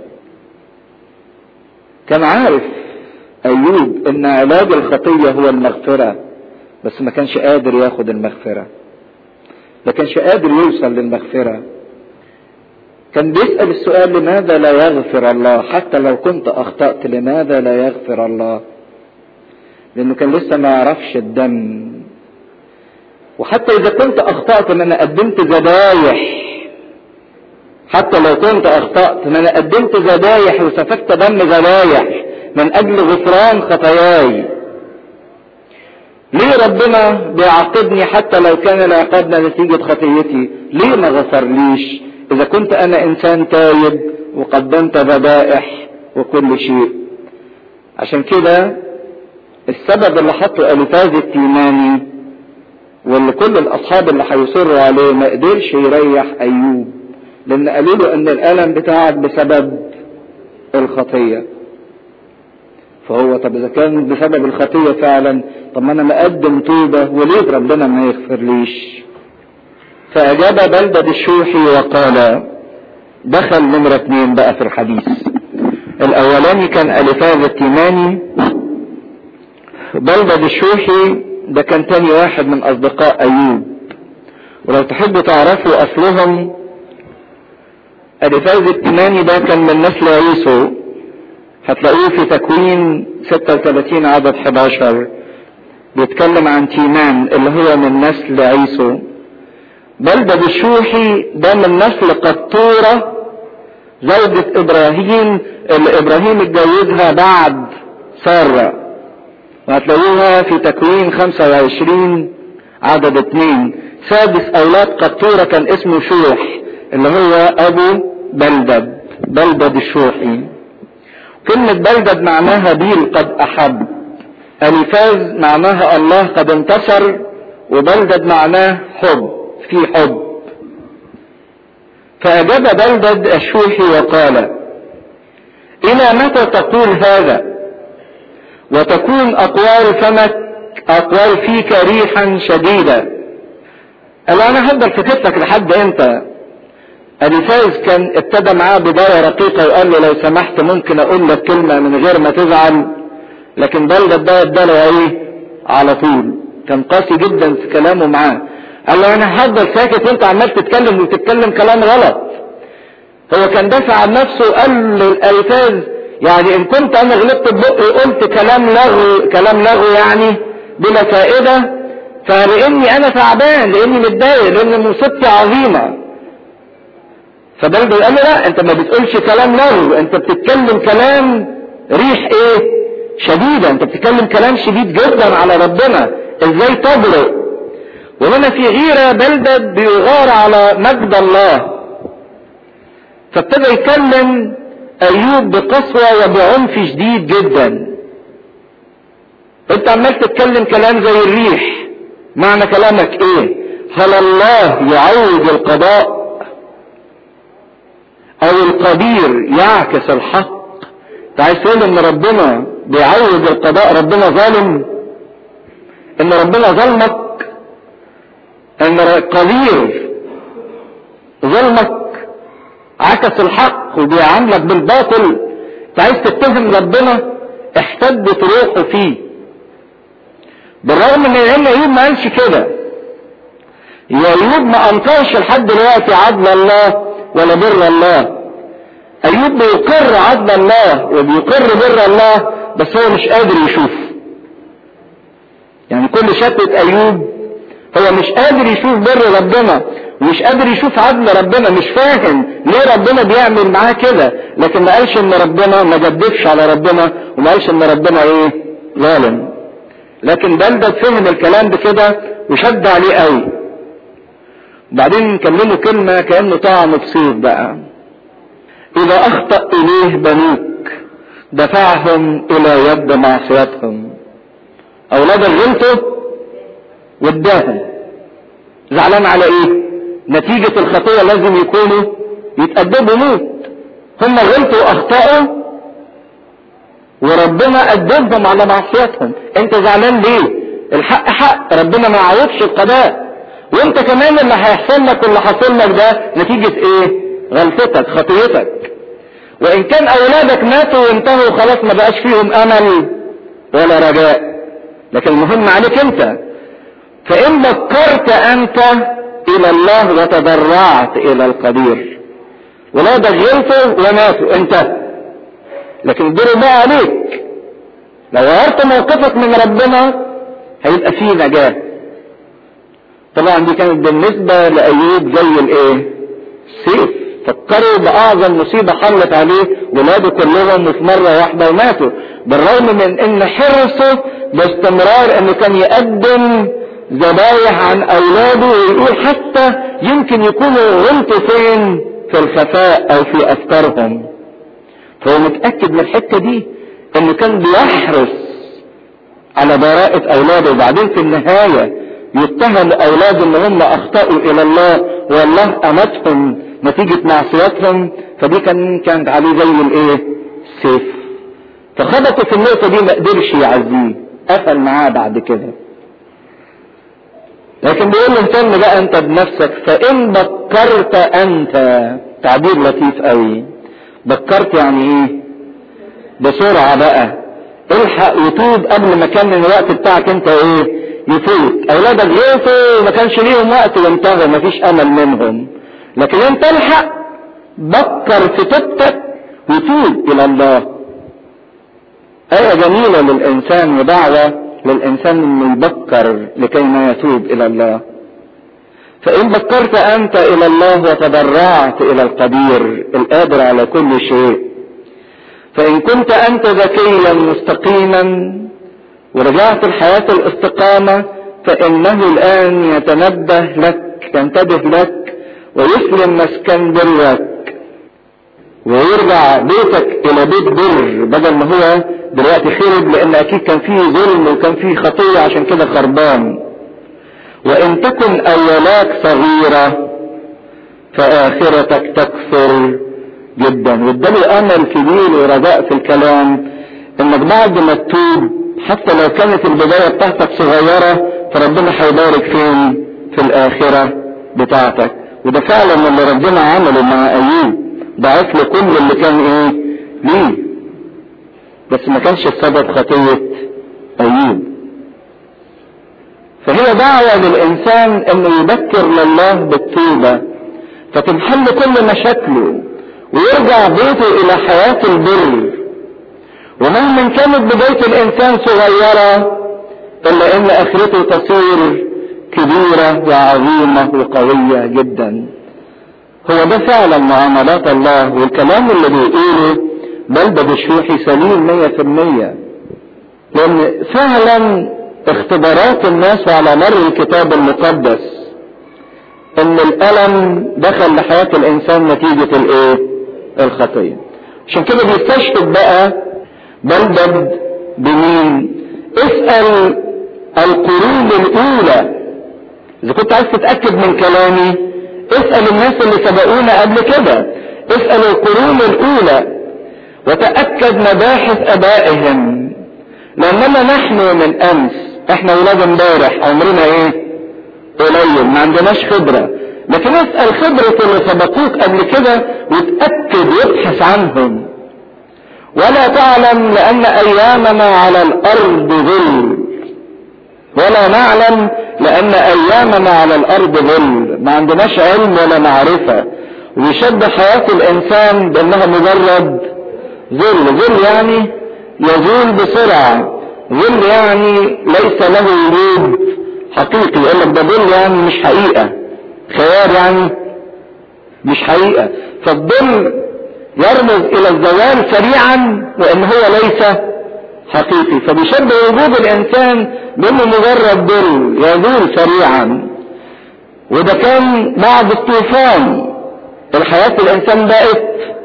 كان عارف ايوب ان علاج الخطية هو المغفرة بس ما كانش قادر ياخد المغفرة ما كانش قادر يوصل للمغفرة كان بيسأل السؤال لماذا لا يغفر الله حتى لو كنت أخطأت لماذا لا يغفر الله لأنه كان لسه ما يعرفش الدم وحتى إذا كنت أخطأت ما أنا قدمت ذبايح حتى لو كنت أخطأت ما أنا قدمت ذبايح وسفكت دم ذبايح من أجل غفران خطاياي ليه ربنا بيعاقبني حتى لو كان العقاب ده نتيجة خطيتي ليه ما غفرليش اذا كنت انا انسان تايب وقدمت ذبائح وكل شيء عشان كده السبب اللي حطه الفاز التيماني واللي كل الاصحاب اللي هيصروا عليه ما قدرش يريح ايوب لان قالوا له ان الالم بتاعك بسبب الخطيه فهو طب اذا كان بسبب الخطيه فعلا طب ما انا مقدم توبه وليه ربنا ما يغفرليش فاجاب بلدة الشوحي وقال دخل نمرة اتنين بقى في الحديث الاولاني كان الفاظ التيماني بلدة الشوحي ده كان تاني واحد من اصدقاء ايوب ولو تحبوا تعرفوا اصلهم الفاظ التيماني ده كان من نسل عيسو هتلاقوه في تكوين 36 عدد 11 بيتكلم عن تيمان اللي هو من نسل عيسو بلدة الشوحي ده من نسل قطورة زوجة ابراهيم اللي ابراهيم اتجوزها بعد سارة وهتلاقوها في تكوين 25 عدد 2 سادس اولاد قطورة كان اسمه شوح اللي هو ابو بلدد بلدد الشوحي كلمة بلدد معناها بيل قد أحب ألفاز معناها الله قد انتصر وبلدد معناه حب في حب فأجاب بلدد الشوحي وقال إلى متى تقول هذا وتكون أقوال فمك أقوال فيك ريحا شديدة قال أنا هفضل في كتفك لحد إمتى اليفاز كان ابتدى معاه بداية رقيقة وقال له لو سمحت ممكن اقول لك كلمة من غير ما تزعل لكن بلدة ده اداله ايه على طول كان قاسي جدا في كلامه معاه قال له انا هفضل ساكت وانت عمال تتكلم وتتكلم كلام غلط هو كان دافع عن نفسه وقال للالفاز يعني ان كنت انا غلطت ببقي قلت كلام لغو كلام لغو يعني بلا فائدة فلاني انا تعبان لاني متضايق لان مصيبتي عظيمه فبلده قال له لا انت ما بتقولش كلام لغو انت بتتكلم كلام ريح ايه شديدة انت بتتكلم كلام شديد جدا على ربنا ازاي تبرئ وهنا في غيرة بلدة بيغار على مجد الله فابتدى يكلم ايوب بقسوة وبعنف شديد جدا انت عمال تتكلم كلام زي الريح معنى كلامك ايه هل الله يعوج القضاء او القدير يعكس الحق انت عايز تقول ان ربنا بيعوج القضاء ربنا ظالم ان ربنا ظلمك ان القدير ظلمك عكس الحق وبيعاملك بالباطل انت عايز تتهم ربنا احتدت روحه فيه بالرغم من ان ايوب ما قالش كده يا ايوب ما انكرش لحد دلوقتي عدل الله ولا بر الله ايوب بيقر عدل الله وبيقر بر الله بس هو مش قادر يشوف يعني كل شتة ايوب هو مش قادر يشوف بر ربنا ومش قادر يشوف عدل ربنا مش فاهم ليه ربنا بيعمل معاه كده لكن ما قالش ان ربنا ما جدفش على ربنا وما قالش ان ربنا ايه ظالم لكن بلدد فهم الكلام بكده وشد عليه قوي بعدين نكلمه كلمة كأنه طعن في صيف بقى إذا أخطأ إليه بنوك دفعهم إلى يد معصيتهم أولادك غلطوا واداهم زعلان على ايه نتيجة الخطية لازم يكونوا يتأدبوا موت هم غلطوا واخطأوا وربنا أدبهم على معصيتهم انت زعلان ليه الحق حق ربنا ما يعوضش القضاء وانت كمان اللي هيحصل لك واللي حصل لك ده نتيجة ايه غلطتك خطيتك وان كان اولادك ماتوا وانتهوا خلاص ما بقاش فيهم امل ولا رجاء لكن المهم عليك انت فان بكرت انت الى الله وتضرعت الى القدير ولادك غلطوا وماتوا انت لكن الدور بقى عليك لو غيرت موقفك من ربنا هيبقى فيه نجاة طبعا دي كانت بالنسبة لأيوب زي الايه سيف فكروا بأعظم مصيبة حلت عليه ولاده كلهم في مرة واحدة وماتوا بالرغم من ان حرصه باستمرار انه كان يقدم ذبايح عن اولاده ويقول حتى يمكن يكونوا غلطوا فين في الخفاء او في افكارهم فهو متأكد من الحتة دي انه كان بيحرص على براءة اولاده وبعدين في النهاية يتهم اولاده ان هم اخطأوا الى الله والله امتهم نتيجة معصيتهم فدي كان كانت عليه زي الايه السيف فخبطوا في النقطة دي ما قدرش يعزيه قفل معاه بعد كده لكن بيقول له اهتم بقى انت بنفسك فان بكرت انت تعبير لطيف قوي بكرت يعني ايه بسرعة بقى الحق وتوب قبل ما كان الوقت بتاعك انت ايه يفوت اولادك غيثوا وما كانش ليهم وقت وانتهوا مفيش امل منهم لكن انت الحق بكر في توبتك وتوب الى الله آية جميلة للإنسان ودعوة للإنسان إنه يبكر لكي ما يتوب إلى الله. فإن بكرت أنت إلى الله وتضرعت إلى القدير القادر على كل شيء. فإن كنت أنت ذكيا مستقيما ورجعت الحياة الاستقامة فإنه الآن يتنبه لك ينتبه لك ويسلم مسكن برك ويرجع بيتك الى بيت بر بدل ما هو دلوقتي خرب لان اكيد كان فيه ظلم وكان فيه خطية عشان كده خربان وان تكن اولاد صغيرة فاخرتك تكثر جدا واداله امل كبير ورجاء في الكلام انك بعد ما تتوب حتى لو كانت البداية بتاعتك صغيرة فربنا هيبارك فين في الاخرة بتاعتك وده فعلا اللي ربنا عمله مع ايوب ضعف له كل اللي كان ايه ليه بس ما كانش السبب خطية ايوب فهي دعوة للانسان انه يبكر لله بالتوبة فتنحل كل مشاكله ويرجع بيته الى حياة البر ومهما كانت بداية الانسان صغيرة الا ان اخرته تصير كبيرة وعظيمة وقوية جدا هو ده فعلا معاملات الله والكلام اللي بيقوله بل ده بشوحي سليم مية في المية لان فعلا اختبارات الناس على مر الكتاب المقدس ان الالم دخل لحياة الانسان نتيجة الايه الخطية عشان كده بيستشهد بقى بلدد بمين اسأل القرون الاولى اذا كنت عايز تتأكد من كلامي اسأل الناس اللي سبقونا قبل كده اسأل القرون الاولى وتأكد مباحث ابائهم لاننا نحن من امس احنا ولاد امبارح عمرنا ايه قليل ما عندناش خبرة لكن اسأل خبرة اللي سبقوك قبل كده وتأكد وابحث عنهم ولا تعلم لان ايامنا على الارض ظل ولا نعلم لان ايامنا على الارض ظل ما عندناش علم ولا معرفة ويشبه حياة الانسان بانها مجرد ظل ظل يعني يزول بسرعة ظل يعني ليس له وجود حقيقي يقول لك ده ظل يعني مش حقيقة خيال يعني مش حقيقة فالظل يرمز الى الزوال سريعا وان هو ليس حقيقي فبيشبه وجود الانسان بانه مجرد ظل يزول سريعا وده كان بعد الطوفان الحياة الانسان بقت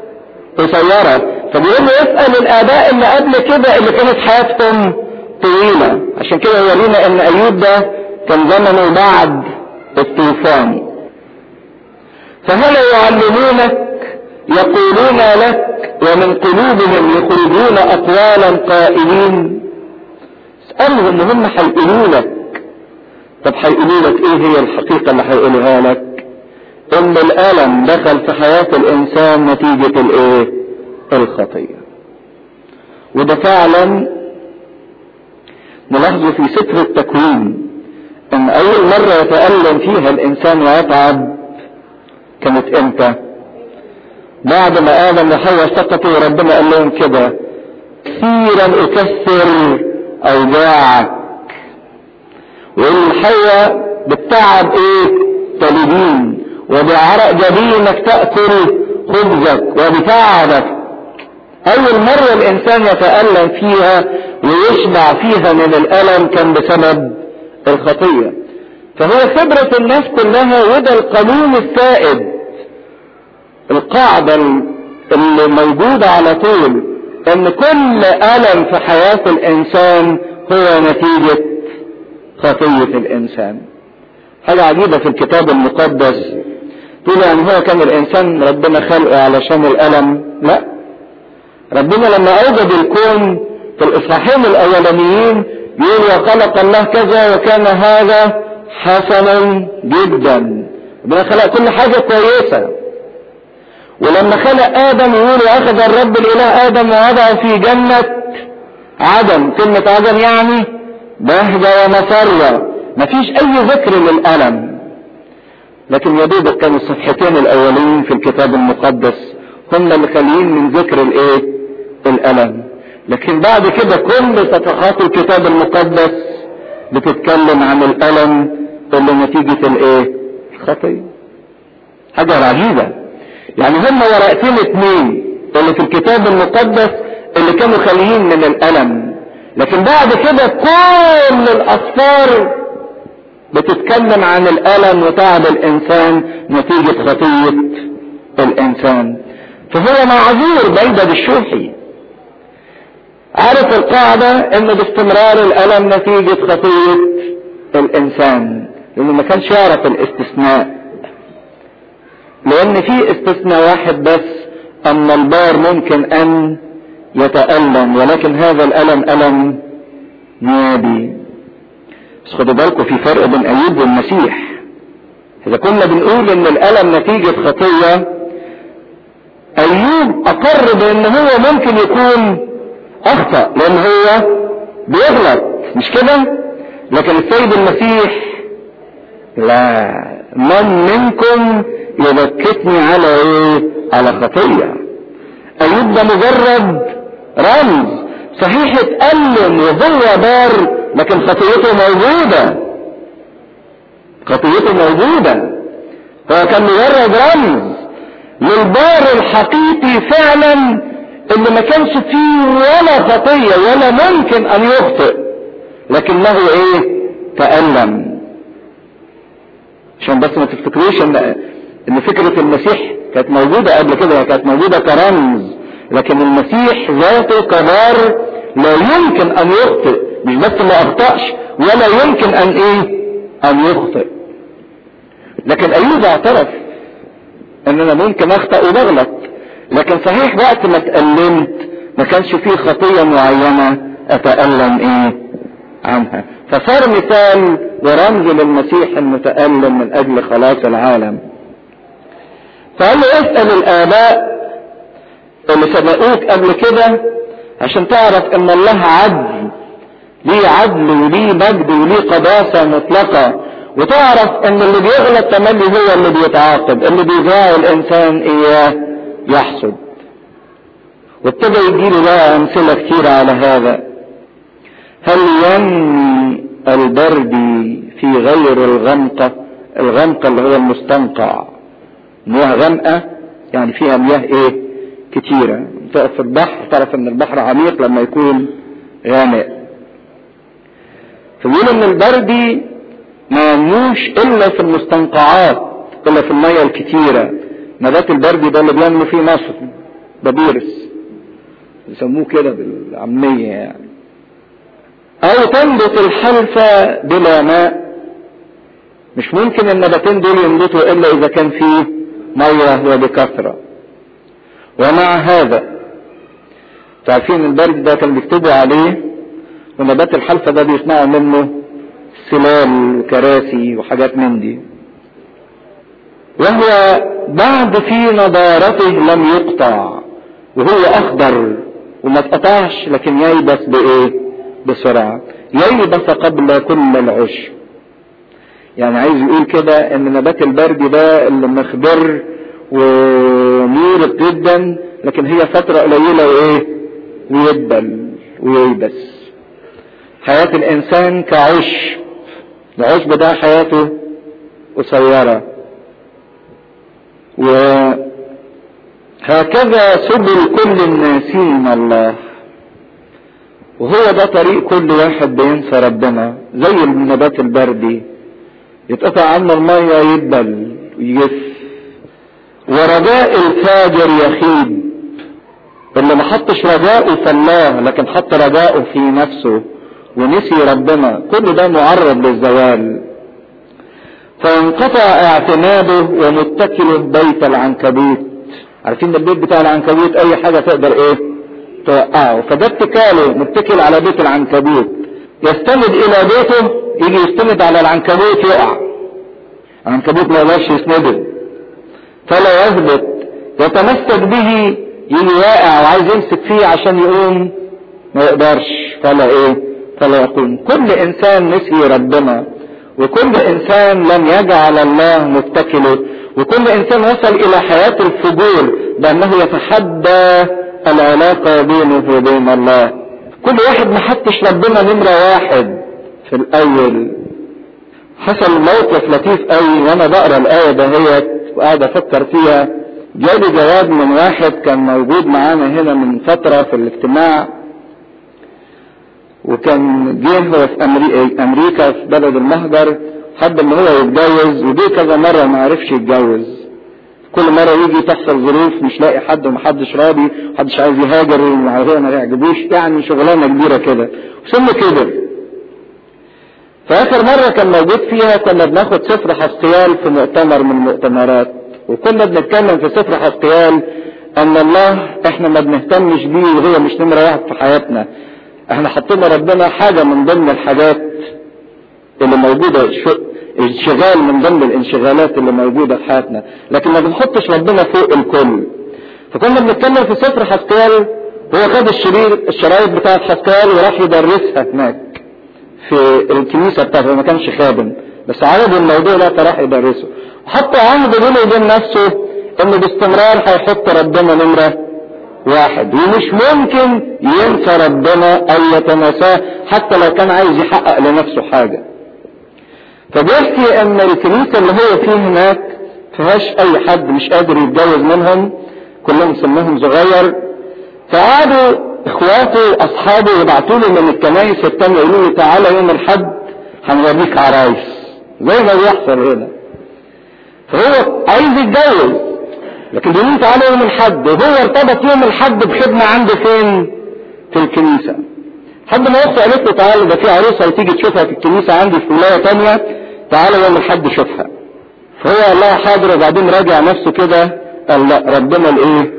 قصيرة فبيقول له اسأل الاباء اللي قبل كده اللي كانت حياتهم طويلة عشان كده يورينا ان ايوب ده كان زمنه بعد الطوفان فهل يعلمونك يقولون لك ومن قلوبهم يخرجون اقوالا قائلين اسألهم هم هيقولوا لك طب هيقولوا لك ايه هي الحقيقة اللي هيقولوها لك ان الالم دخل في حياة الانسان نتيجة الايه الخطية وده فعلا نلاحظه في ستر التكوين ان اول مرة يتألم فيها الانسان ويتعب كانت امتى بعد ما ادم وحواء سقطوا وربنا قال لهم كده كثيرا اكثر اوجاعك والحواء بالتعب ايه تلدين وبعرق جبينك تأكل خبزك وبتعبك اول مرة الانسان يتألم فيها ويشبع فيها من الالم كان بسبب الخطية فهو خبرة الناس كلها وده القانون السائد القاعدة اللي موجودة على طول ان كل الم في حياة الانسان هو نتيجة خطية الانسان حاجة عجيبة في الكتاب المقدس تقول يعني هو كان الانسان ربنا خلقه علشان الالم لا ربنا لما اوجد الكون في الاصحاحين الاولانيين يقول وخلق الله كذا وكان هذا حسنا جدا ربنا خلق كل حاجة كويسة ولما خلق ادم يقول واخذ الرب الاله ادم ووضعه في جنة عدن كلمة عدن يعني بهجة ومسرة مفيش اي ذكر للالم لكن يا دوبك كانوا الصفحتين الاولين في الكتاب المقدس هم اللي خاليين من ذكر الايه الالم لكن بعد كده كل صفحات الكتاب المقدس بتتكلم عن الالم اللي نتيجة الايه الخطية حاجة عجيبة يعني هم ورقتين اتنين اللي في الكتاب المقدس اللي كانوا خاليين من الالم لكن بعد كده كل الاسفار بتتكلم عن الالم وتعب الانسان نتيجة خطية الانسان فهو معذور بيدد الشوحي عارف القاعدة ان باستمرار الالم نتيجة خطية الانسان لانه ما كانش يعرف الاستثناء لان في استثناء واحد بس ان البار ممكن ان يتألم ولكن هذا الالم الم نيابي بس خدوا بالكم في فرق بين ايوب والمسيح اذا كنا بنقول ان الالم نتيجة خطية ايوب اقر بان هو ممكن يكون اخطأ لان هو بيغلط مش كده لكن السيد المسيح لا من منكم يبكتني على ايه على خطية ايوب ده مجرد رمز صحيح اتألم وهو بار لكن خطيته موجودة خطيته موجودة هو كان مجرد رمز للبار الحقيقي فعلا اللي ما كانش فيه ولا خطية ولا ممكن ان يخطئ لكنه ايه تألم عشان بس ما تفتكروش ان ان فكرة المسيح كانت موجودة قبل كده كانت موجودة كرمز لكن المسيح ذاته كبار لا يمكن ان يخطئ مش بس ما اخطأش ولا يمكن ان ايه ان يخطئ لكن ايوب اعترف ان انا ممكن اخطأ وبغلط لكن صحيح وقت ما اتألمت ما كانش فيه خطية معينة اتألم ايه عنها فصار مثال ورمز للمسيح المتألم من اجل خلاص العالم فقال له اسأل الاباء اللي سبقوك قبل كده عشان تعرف ان الله عدل ليه عدل وليه مجد وليه قداسة مطلقة وتعرف ان اللي بيغلط تملي هو اللي بيتعاقب اللي بيضاع الانسان اياه يحسد وابتدى يجيله بقى امثلة كتير على هذا هل ينمي البرد في غير الغمقة الغمقة اللي هو المستنقع مياه غامقة يعني فيها مياه ايه كتيرة تقف في البحر تعرف ان البحر عميق لما يكون غامق فبيقول ان البرد ما ينموش الا في المستنقعات الا في المياه الكتيرة نبات البرد ده اللي بينمو فيه مصر بابيرس يسموه كده بالعامية يعني او تنبت الحلفة بلا ماء مش ممكن النباتين دول ينبتوا الا اذا كان فيه ميه وبكثره ومع هذا تعرفين البرد ده كان بيكتبوا عليه ونبات الحلفة ده بيصنعوا منه سلال وكراسي وحاجات من دي وهو بعد في نضارته لم يقطع وهو اخضر وما اتقطعش لكن ييبس بايه بسرعة ييبس قبل كل العشب يعني عايز يقول كده ان نبات البرد ده اللي مخضر وميرق جدا لكن هي فترة قليلة وايه ويدبل وييبس حياة الانسان كعشب العشب ده حياته قصيرة وهكذا سبل كل الناسين الله وهو ده طريق كل واحد بينسى ربنا زي النبات البردي يتقطع عنه المية يدبل ويجف ورجاء الفاجر يخيب اللي ما حطش رجاءه في الله لكن حط رجاءه في نفسه ونسي ربنا كل ده معرض للزوال فانقطع اعتماده ومتكله بيت العنكبوت عارفين البيت بتاع العنكبوت اي حاجة تقدر ايه توقعه فده اتكاله متكل على بيت العنكبوت يستند الى بيته يجي يستند على العنكبوت يقع العنكبوت ما يقدرش يسنده فلا يثبت يتمسك به يجي واقع وعايز يمسك فيه عشان يقوم ما يقدرش فلا ايه فلا يقوم كل انسان نسي ربنا وكل انسان لم يجعل الله متكله وكل انسان وصل الى حياة الفجور بانه يتحدى العلاقة بينه وبين الله كل واحد ما حطش ربنا نمرة واحد في الاول حصل موقف لطيف قوي وانا بقرا الايه دهيت وقاعد افكر فيها جالي جواب من واحد كان موجود معانا هنا من فتره في الاجتماع وكان جه هو في أمريكا, امريكا في بلد المهجر حب ان هو يتجوز وجه كذا مره ما عرفش يتجوز كل مرة يجي تحصل ظروف مش لاقي حد ومحدش راضي محدش عايز يهاجر وهو ما يعجبوش يعني شغلانة كبيرة كده وسنه كبر فآخر مرة كان موجود فيها كنا بناخد سفر حسقيال في مؤتمر من المؤتمرات وكنا بنتكلم في سفر حسقيال أن الله إحنا ما بنهتمش بيه وهو مش نمرة واحد في حياتنا إحنا حطينا ربنا حاجة من ضمن الحاجات اللي موجودة انشغال من ضمن الانشغالات اللي موجودة في حياتنا لكن ما بنحطش ربنا فوق الكل فكنا بنتكلم في سفر حسقيال هو خد الشرير الشرايط بتاعت حسقيال وراح يدرسها هناك في الكنيسة بتاعته ما كانش خادم بس عرض الموضوع ده فراح يدرسه وحط عهد بينه وبين نفسه انه باستمرار هيحط ربنا نمرة واحد ومش ممكن ينسى ربنا او يتناساه حتى لو كان عايز يحقق لنفسه حاجة فبيحكي ان الكنيسة اللي هو فيه هناك فيهاش اي حد مش قادر يتجوز منهم كلهم سنهم صغير فقعدوا اخواته واصحابه يبعتوا له من الكنايس التانية يقولوا له تعالى يوم الحد هنوريك عرايس زي ما بيحصل هنا فهو عايز يتجوز لكن بيقولوا تعالى يوم الحد وهو ارتبط يوم الحد بخدمة عنده فين في الكنيسة حد ما اخته قالت له تعالى ده في عروسة وتيجي تشوفها في الكنيسة عندي في ولاية تانية تعالى يوم الحد شوفها فهو قال لها حاضر وبعدين راجع نفسه كده قال لا ربنا الايه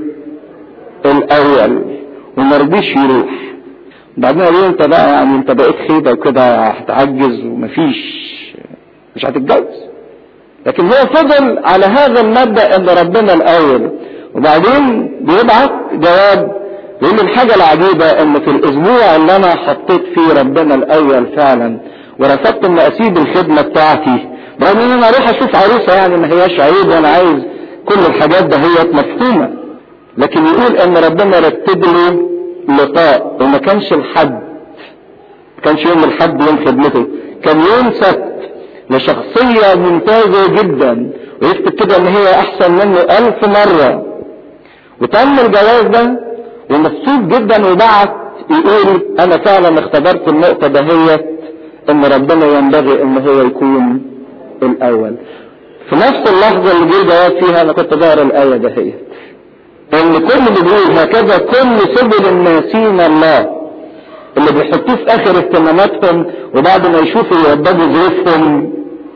الاول وما رضيش يروح بعدين قالوا انت بقى يعني انت بقيت خيبة وكده هتعجز ومفيش مش هتتجوز لكن هو فضل على هذا المبدأ ان ربنا الاول وبعدين بيبعت جواب يقول لي الحاجة العجيبة ان في الاسبوع اللي انا حطيت فيه ربنا الاول فعلا ورفضت ان اسيب الخدمة بتاعتي رغم ان انا اروح اشوف عروسة يعني ما هياش عيب وانا عايز كل الحاجات دهيت مفهومة لكن يقول ان ربنا رتب له لقاء وما كانش الحد ما كانش يوم الحد يوم خدمته كان يوم سبت لشخصية ممتازة جدا ويكتب كده ان هي احسن منه الف مرة وتم الجواز ده ومبسوط جدا وبعت يقول انا فعلا اختبرت النقطة دهيت ان ربنا ينبغي ان هو يكون الاول في نفس اللحظة اللي جه الجواب فيها انا كنت بقرا الاية دهيت ان كل اللي بيقول هكذا كل سبل الناسين الله اللي بيحطوه في اخر اهتماماتهم وبعد ما يشوفوا يوضبوا ظروفهم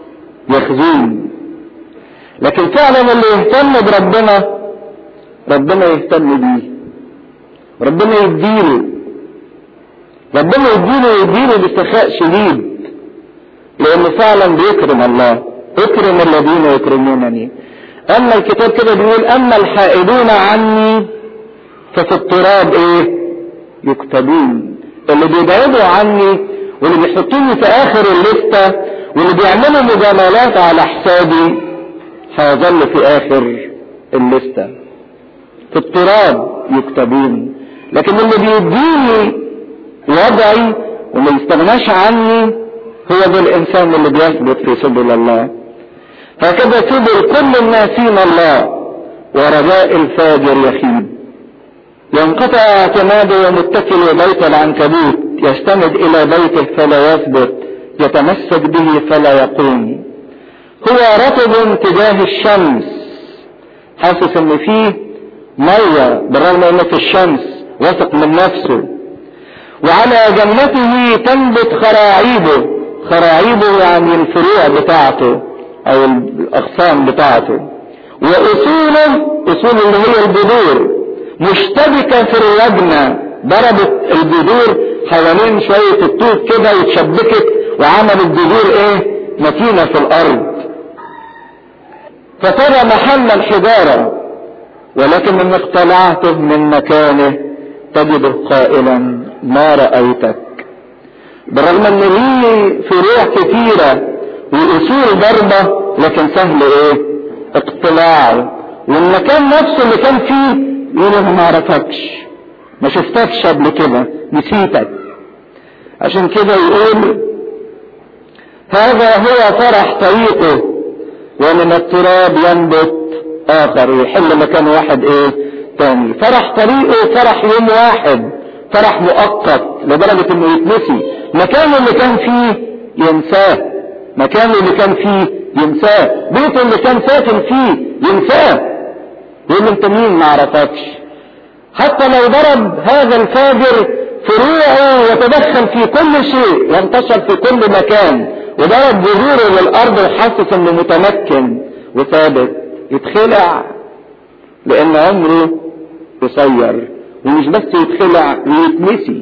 يخزون لكن فعلا اللي يهتم بربنا ربنا يهتم بيه ربنا يديله ربنا يديله يديله بسخاء شديد لانه فعلا بيكرم الله اكرم الذين يكرمونني اما الكتاب كده بيقول اما الحائدون عني ففي التراب ايه يكتبون اللي بيبعدوا عني واللي بيحطوني في اخر الليسته واللي بيعملوا مجاملات على حسابي هيظل في اخر الليسته في التراب يكتبون لكن اللي بيديني وضعي وما يستغناش عني هو ده الانسان اللي بيثبت في سبل الله هكذا سبل كل الناسين الله ورجاء الفاجر يخيب ينقطع اعتماده ومتكل بيت العنكبوت يستند الى بيته فلا يثبت يتمسك به فلا يقوم هو رطب تجاه الشمس حاسس ان فيه ميه بالرغم انه في الشمس واثق من نفسه وعلى جنته تنبت خراعيبه خراعيبه يعني الفروع بتاعته او الاغصان بتاعته واصوله اصول اللي هي البذور مشتبكة في اللجنة ضربت الجذور حوالين شوية الطوب كده واتشبكت وعملت جذور ايه متينة في الارض فترى محل الحجارة ولكن ان اقتلعته من مكانه تجده قائلا ما رأيتك بالرغم ان ليه فروع كثيرة واصول ضربة لكن سهل ايه اقتلاعه والمكان نفسه اللي كان فيه يقول انا ما اعرفكش ما شفتكش قبل كده نسيتك عشان كده يقول هذا هو فرح طريقه ومن التراب ينبت اخر ويحل مكان واحد ايه تاني فرح طريقه فرح يوم واحد فرح مؤقت لدرجة انه يتنسي مكانه اللي كان فيه ينساه مكانه اللي كان فيه ينساه بيته اللي كان ساكن فيه ينساه يقول له انت مين ما عرفكش حتى لو ضرب هذا الفاجر فروعه يتدخل في كل شيء وانتشر في كل مكان وضرب جذوره للارض وحسس انه متمكن وثابت يتخلع لان عمره قصير ومش بس يتخلع ويتنسي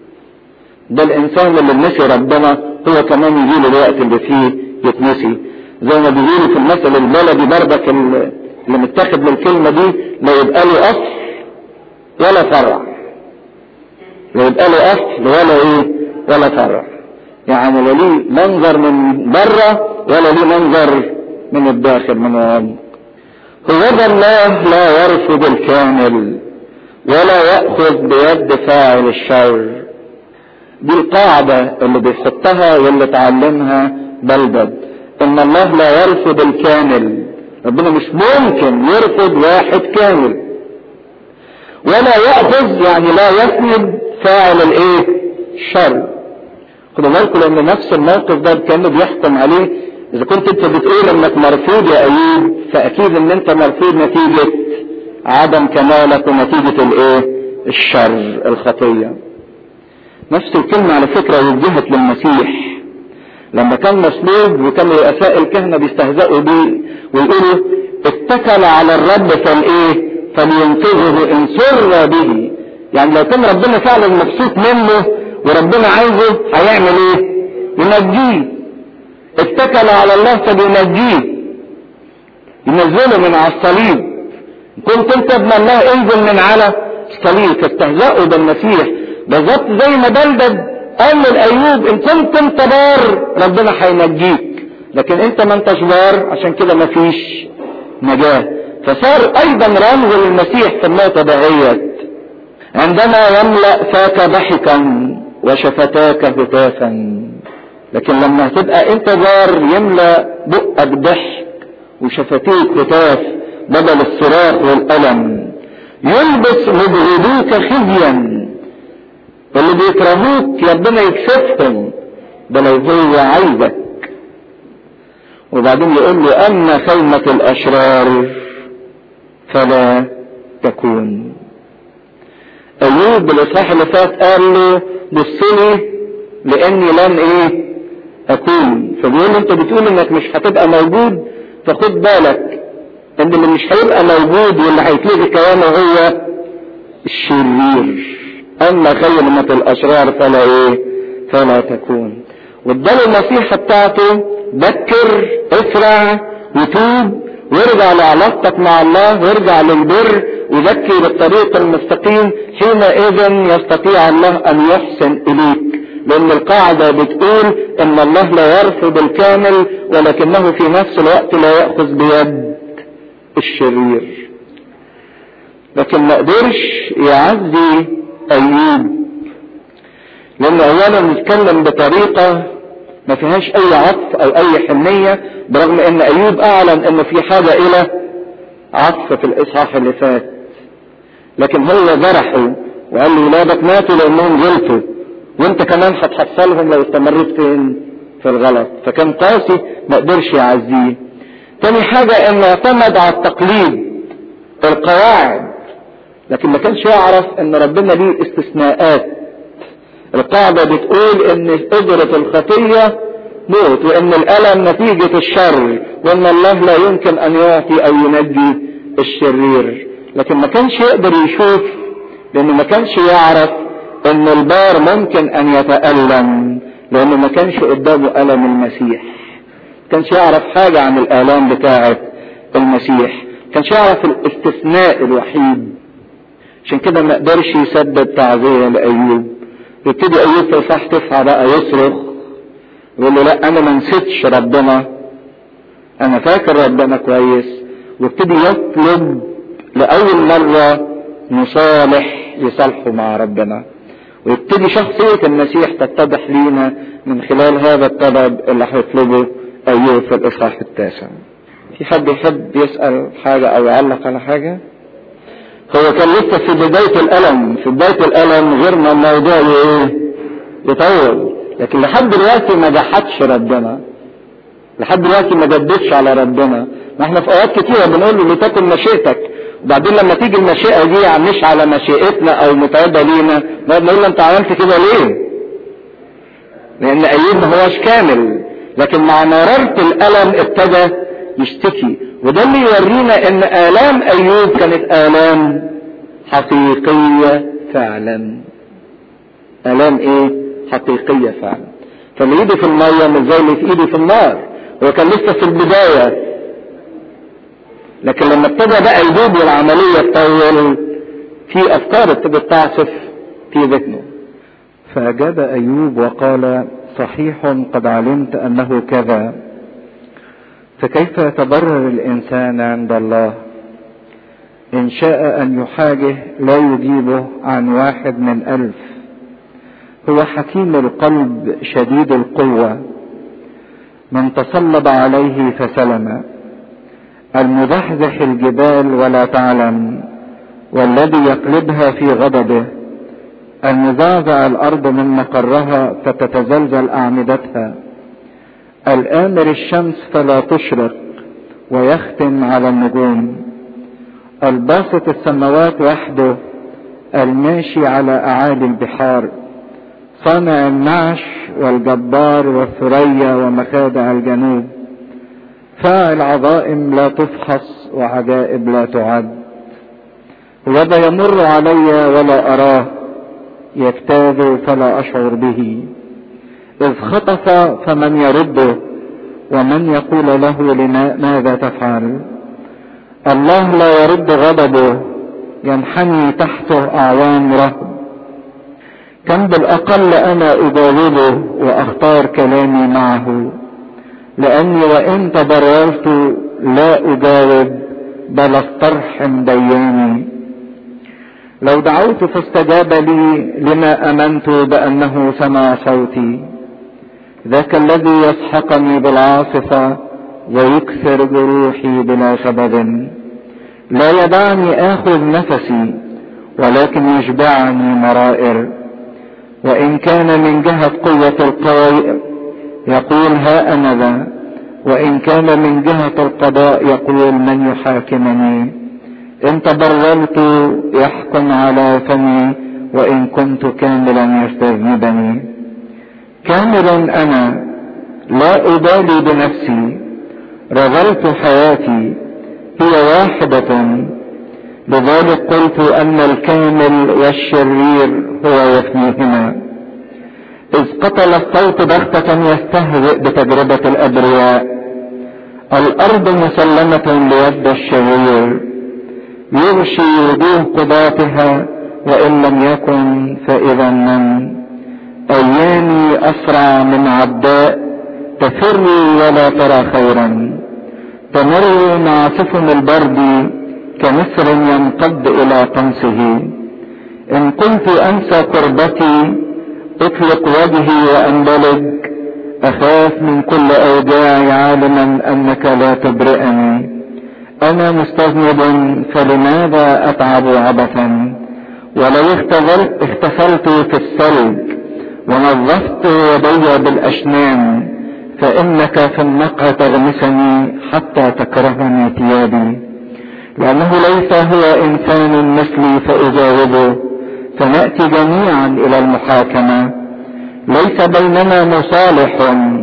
ده الانسان اللي نسي ربنا هو كمان يجيله الوقت اللي فيه يتنسي زي ما بيقولوا في المثل البلدي برضك اللي متاخد من الكلمه دي لا يبقى له اصل ولا فرع لا يبقى له اصل ولا ايه ولا فرع يعني لا ليه منظر من بره ولا ليه منظر من الداخل من العمق هو ذا الله لا يرفض الكامل ولا يأخذ بيد فاعل الشر دي القاعدة اللي بيحطها واللي اتعلمها بلدد ان الله لا يرفض الكامل ربنا مش ممكن يرفض واحد كامل ولا يأخذ يعني لا يسند فاعل الايه الشر خدوا بالكم لان نفس الموقف ده كانه بيحكم عليه اذا كنت انت بتقول انك مرفوض يا ايوب فاكيد ان انت مرفوض نتيجة عدم كمالك ونتيجة الايه الشر الخطية نفس الكلمة على فكرة وجهت للمسيح لما كان مصلوب وكان رؤساء الكهنة بيستهزئوا بيه ويقولوا اتكل على الرب فالايه فلينقذه ان سر به يعني لو كان ربنا فعلا مبسوط منه وربنا عايزه هيعمل ايه ينجيه اتكل على الله فبينجيه ينزله من على الصليب كنت انت ابن الله انزل من على الصليب فاستهزأوا بالمسيح بالظبط زي ما بلدد قال للايوب ان كنت انت بار ربنا هينجيك لكن انت ما انتش بار عشان كده ما فيش نجاه فصار ايضا رمز للمسيح في النقطه دهيت عندما يملا فاك ضحكا وشفتاك هتافا لكن لما هتبقى انت بار يملا بقك ضحك وشفتيك هتاف بدل الصراخ والالم يلبس مبغضوك خزيا اللي بيكرهوك ربنا يكشفهم ده لو هو عايزك وبعدين يقول له اما خيمة الاشرار فلا تكون ايوب بالاصحاح اللي فات قال له بص لي لاني لن ايه اكون فبيقول له انت بتقول انك مش هتبقى موجود فخد بالك ان اللي مش هيبقى موجود واللي هيتلغي كلامه هو الشرير اما خيمة الاشرار فلا ايه فلا تكون واداله النصيحة بتاعته بكر اسرع وتوب وارجع لعلاقتك مع الله وارجع للبر وذكي بالطريق المستقيم حينئذ يستطيع الله ان يحسن اليك لان القاعدة بتقول ان الله لا يرفض الكامل ولكنه في نفس الوقت لا يأخذ بيد الشرير لكن ما قدرش يعزي ايوب لان اولا نتكلم بطريقة ما فيهاش اي عطف او اي حنية برغم ان ايوب اعلن انه في حاجة الى عطف في الاصحاح اللي فات لكن هو جرحه وقال له ولادك ماتوا لانهم غلطوا وانت كمان هتحصلهم لو استمريت فين في الغلط فكان قاسي ما قدرش يعزيه تاني حاجة انه اعتمد على التقليد القواعد لكن ما كانش يعرف ان ربنا ليه استثناءات القاعدة بتقول ان اجرة الخطية موت وان الالم نتيجة الشر وان الله لا يمكن ان يعطي او ينجي الشرير لكن ما كانش يقدر يشوف لانه ما كانش يعرف ان البار ممكن ان يتألم لانه ما كانش قدامه ألم المسيح ما كانش يعرف حاجة عن الآلام بتاعة المسيح ما كانش يعرف الاستثناء الوحيد عشان كده ما قدرش يسدد تعزية لأيوب يبتدي أيوب في الصح تسعة بقى يصرخ يقول له لا أنا ما نسيتش ربنا أنا فاكر ربنا كويس وابتدي يطلب لأول مرة مصالح يصالحه مع ربنا ويبتدي شخصية المسيح تتضح لينا من خلال هذا الطلب اللي هيطلبه أيوب في الإصحاح التاسع. في حد يحب يسأل حاجة أو يعلق على حاجة؟ هو كان لسه في بداية الألم، في بداية الألم غير ما الموضوع إيه؟ يطول، لكن لحد دلوقتي ما جحدش ربنا. لحد دلوقتي ما جددش على ربنا، ما احنا في أوقات كتيرة بنقول له لتكن مشيئتك، وبعدين لما تيجي المشيئة دي مش على مشيئتنا او متعبة لينا نقعد نقول له انت عملت كده ليه؟ لان ايوب ما هوش كامل لكن مع مرارة الالم ابتدى يشتكي وده اللي يورينا ان الام ايوب كانت الام حقيقية فعلا الام ايه؟ حقيقية فعلا فاللي ايده في المية مش زي اللي في ايده في النار هو كان لسه في البداية لكن لما ابتدى بقى يدوب والعملية تطول في أفكار ابتدت تعصف في ذهنه فأجاب أيوب وقال صحيح قد علمت أنه كذا فكيف يتبرر الإنسان عند الله إن شاء أن يحاجه لا يجيبه عن واحد من ألف هو حكيم القلب شديد القوة من تصلب عليه فسلم المزحزح الجبال ولا تعلم والذي يقلبها في غضبه المزعزع الارض من مقرها فتتزلزل اعمدتها الامر الشمس فلا تشرق ويختم على النجوم الباسط السماوات وحده الماشي على اعالي البحار صانع النعش والجبار والثريا ومخادع الجنوب فاعل عظائم لا تفحص وعجائب لا تعد وذا يمر علي ولا أراه يجتاز فلا أشعر به إذ خطف فمن يرده ومن يقول له لماذا تفعل الله لا يرد غضبه ينحني تحته أعوام رهب كم بالأقل أنا أجاوبه وأختار كلامي معه لأني وإن تبررت لا أجاوب بل استرحم دياني لو دعوت فاستجاب لي لما أمنت بأنه سمع صوتي ذاك الذي يسحقني بالعاصفة ويكسر جروحي بلا سبب لا يدعني آخذ نفسي ولكن يشبعني مرائر وإن كان من جهة قوة القوي يقول ها أنا ذا وإن كان من جهة القضاء يقول من يحاكمني إن تبررت يحكم على فمي وإن كنت كاملا يستذنبني كامل أنا لا أبالي بنفسي رذلت حياتي هي واحدة لذلك قلت أن الكامل والشرير هو يفنيهما إذ قتل الصوت بغتة يستهزئ بتجربة الأبرياء الأرض مسلمة ليد الشرير يغشي وجوه قضاتها وإن لم يكن فإذا من أيامي أسرع من عداء تفري ولا ترى خيرا تمر مع سفن البرد كمصر ينقض إلى قمصه إن كنت أنسى قربتي اطلق وجهي وأنبلج أخاف من كل أوجاعي عالما أنك لا تبرئني أنا مستذنب فلماذا أتعب عبثا ولو اختفلت, اختفلت في الثلج ونظفت يدي بالأشنان فإنك في النقع تغمسني حتى تكرهني ثيابي لأنه ليس هو إنسان مثلي فأجاوبه فنأتي جميعا إلى المحاكمة ليس بيننا مصالح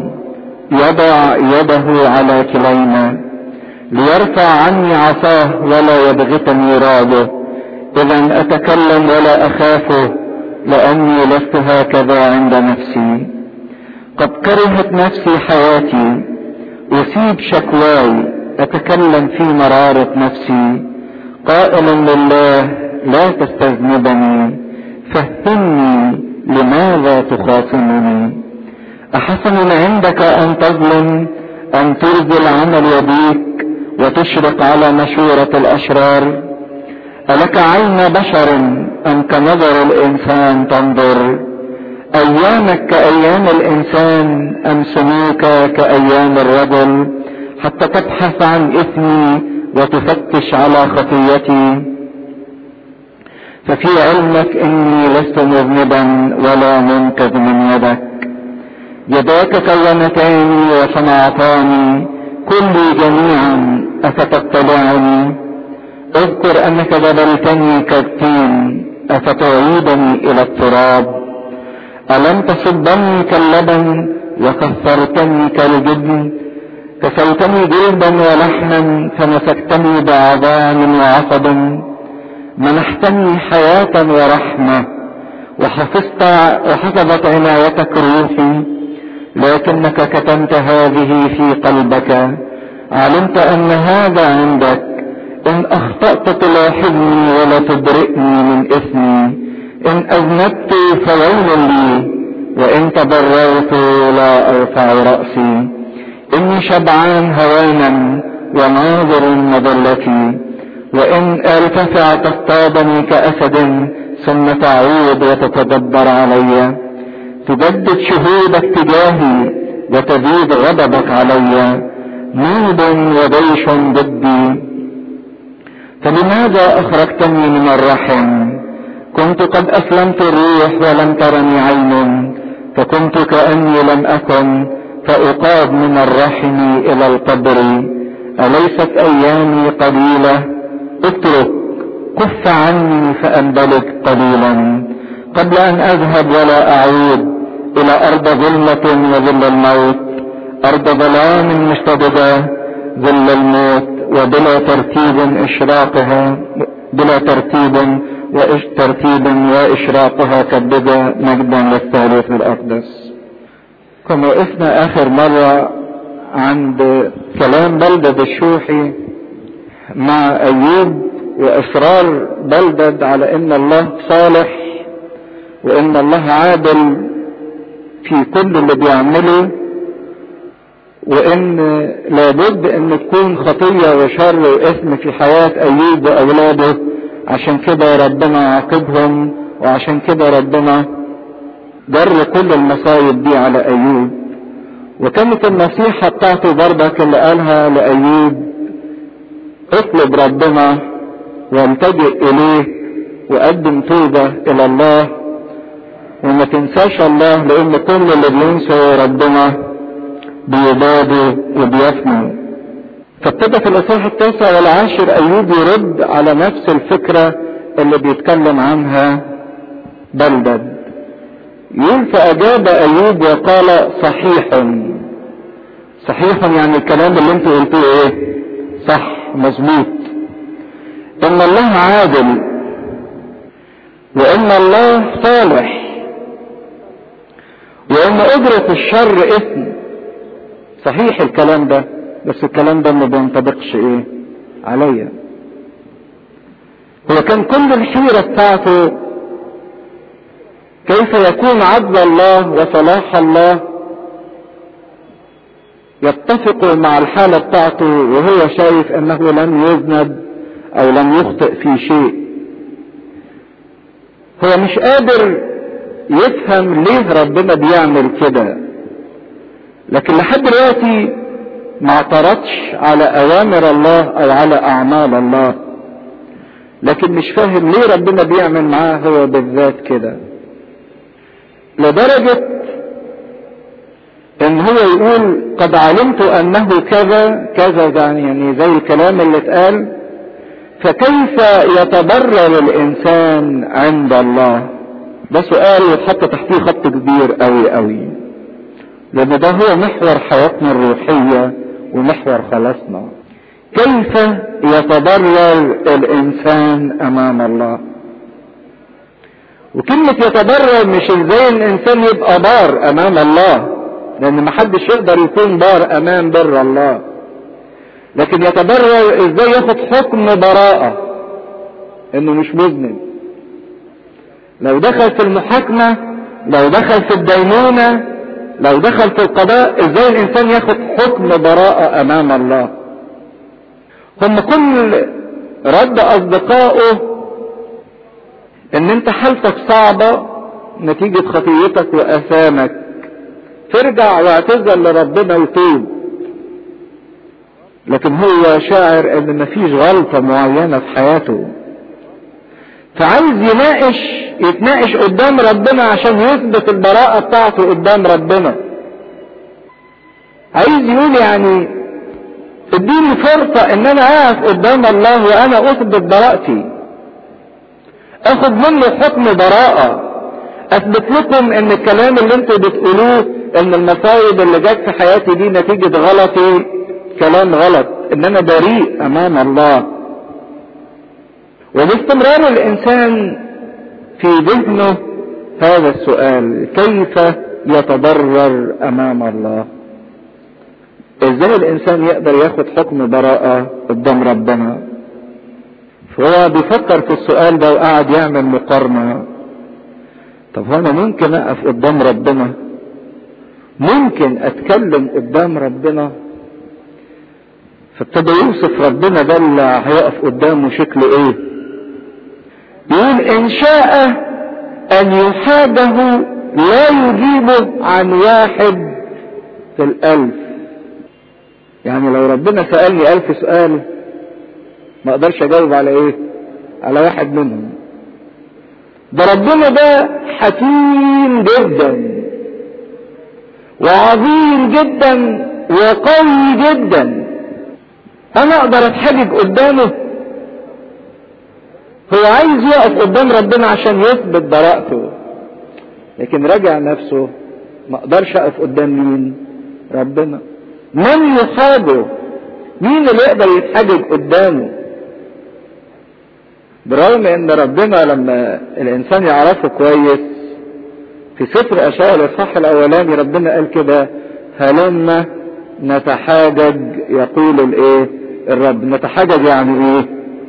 يضع يده على كلينا ليرفع عني عصاه ولا يبغتني راده إذا أتكلم ولا أخافه لأني لست هكذا عند نفسي قد كرهت نفسي حياتي أسيب شكواي أتكلم في مرارة نفسي قائلا لله لا تستذنبني فهمني لماذا تخاصمني أحسن عندك أن تظلم أن ترزل عمل يديك وتشرق على مشورة الأشرار ألك عين بشر أم كنظر الإنسان تنظر أيامك كأيام الإنسان أم سنوك كأيام الرجل حتى تبحث عن إثمي وتفتش على خطيتي ففي علمك إني لست مذنبا ولا منقذ من يدك يداك كونتاني وصنعتاني كلي جميعا أفتطلعني اذكر أنك جبلتني كالطين أفتعيدني إلى التراب ألم تصبني كاللبن وكثرتني كالجبن كسوتني جلدا ولحما فمسكتني بعظام وعصب منحتني حياة ورحمة وحفظت وحفظت عنايتك روحي لكنك كتمت هذه في قلبك علمت ان هذا عندك ان اخطأت تلاحظني ولا تبرئني من اثمي ان اذنبت فويل لي وان تبررت لا ارفع رأسي اني شبعان هوانا وناظر مظلتي وان ارتفع تصطادني كاسد ثم تعود وتتدبر علي تجدد شهودك تجاهي وتزيد غضبك علي نوب وجيش ضدي فلماذا اخرجتني من الرحم كنت قد اسلمت الروح ولم ترني عين فكنت كاني لم اكن فاقاد من الرحم الى القبر اليست ايامي قليله اترك كف عني فانبلج قليلا قبل ان اذهب ولا اعود الى ارض ظلمة وظل الموت ارض ظلام مشتددة ظل الموت وبلا ترتيب اشراقها بلا ترتيب وإش ترتيب واشراقها كالدجى مجدا للثالث الاقدس كنا وقفنا اخر مرة عند كلام بلدد الشوحي مع ايوب واصرار بلدد على ان الله صالح وان الله عادل في كل اللي بيعمله وان لابد ان تكون خطية وشر واثم في حياة ايوب واولاده عشان كده ربنا عاقبهم وعشان كده ربنا جر كل المصايب دي على ايوب وكانت النصيحة بتاعته برضك اللي قالها لايوب اطلب ربنا والتجئ اليه وقدم توبة الى الله وما تنساش الله لان كل اللي بينسوا ربنا بيبادوا وبيفنوا فابتدى في الاصحاح التاسع والعاشر ايوب يرد على نفس الفكرة اللي بيتكلم عنها بلدد يقول فاجاب ايوب وقال صحيح صحيحا يعني الكلام اللي انتوا قلتوه ايه صح مظبوط ان الله عادل وان الله صالح وان اجرة الشر اثم صحيح الكلام ده بس الكلام ده ما بينطبقش ايه عليا هو كان كل الحيرة بتاعته كيف يكون عدل الله وصلاح الله يتفق مع الحالة بتاعته وهو شايف انه لم يذنب او لم يخطئ في شيء هو مش قادر يفهم ليه ربنا بيعمل كده لكن لحد دلوقتي ما اعترضش على اوامر الله او على اعمال الله لكن مش فاهم ليه ربنا بيعمل معاه هو بالذات كده لدرجة ان هو يقول قد علمت انه كذا كذا يعني زي الكلام اللي اتقال فكيف يتبرر الانسان عند الله ده سؤال يتحط تحتيه خط كبير قوي قوي لان ده هو محور حياتنا الروحية ومحور خلاصنا كيف يتبرر الانسان امام الله وكلمة يتبرر مش ازاي الانسان يبقى بار امام الله لان محدش يقدر يكون بار امام بر الله لكن يتبرر ازاي ياخد حكم براءة انه مش مذنب لو دخل في المحاكمة لو دخل في الدينونة لو دخل في القضاء ازاي الانسان ياخد حكم براءة امام الله هم كل رد اصدقائه ان انت حالتك صعبة نتيجة خطيتك واثامك ترجع واعتذر لربنا وتوب لكن هو شاعر ان مفيش غلطة معينة في حياته فعايز يناقش يتناقش قدام ربنا عشان يثبت البراءة بتاعته قدام ربنا عايز يقول يعني اديني فرصة ان انا اقف قدام الله وانا اثبت براءتي اخد منه حكم براءة اثبت لكم ان الكلام اللي انتوا بتقولوه ان المصايب اللي جت في حياتي دي نتيجة غلطي كلام غلط ان انا بريء امام الله وباستمرار الانسان في ذهنه هذا السؤال كيف يتضرر امام الله ازاي الانسان يقدر ياخد حكم براءة قدام ربنا فهو بيفكر في السؤال ده وقعد يعمل مقارنة طب انا ممكن اقف قدام ربنا ممكن اتكلم قدام ربنا فابتدى يوصف ربنا ده اللي هيقف قدامه شكله ايه يقول ان شاء ان يحاده لا يجيبه عن واحد في الالف يعني لو ربنا سألني الف سؤال ما اقدرش اجاوب على ايه على واحد منهم ده ربنا ده حكيم جدا وعظيم جدا وقوي جدا انا اقدر اتحجج قدامه هو عايز يقف قدام ربنا عشان يثبت براءته لكن رجع نفسه ما اقدرش اقف قدام مين ربنا من يحاجه مين اللي يقدر يتحجج قدامه برغم ان ربنا لما الانسان يعرفه كويس في سفر اشعياء الاصحاح الاولاني ربنا قال كده هلما نتحاجج يقول الايه الرب نتحاجج يعني ايه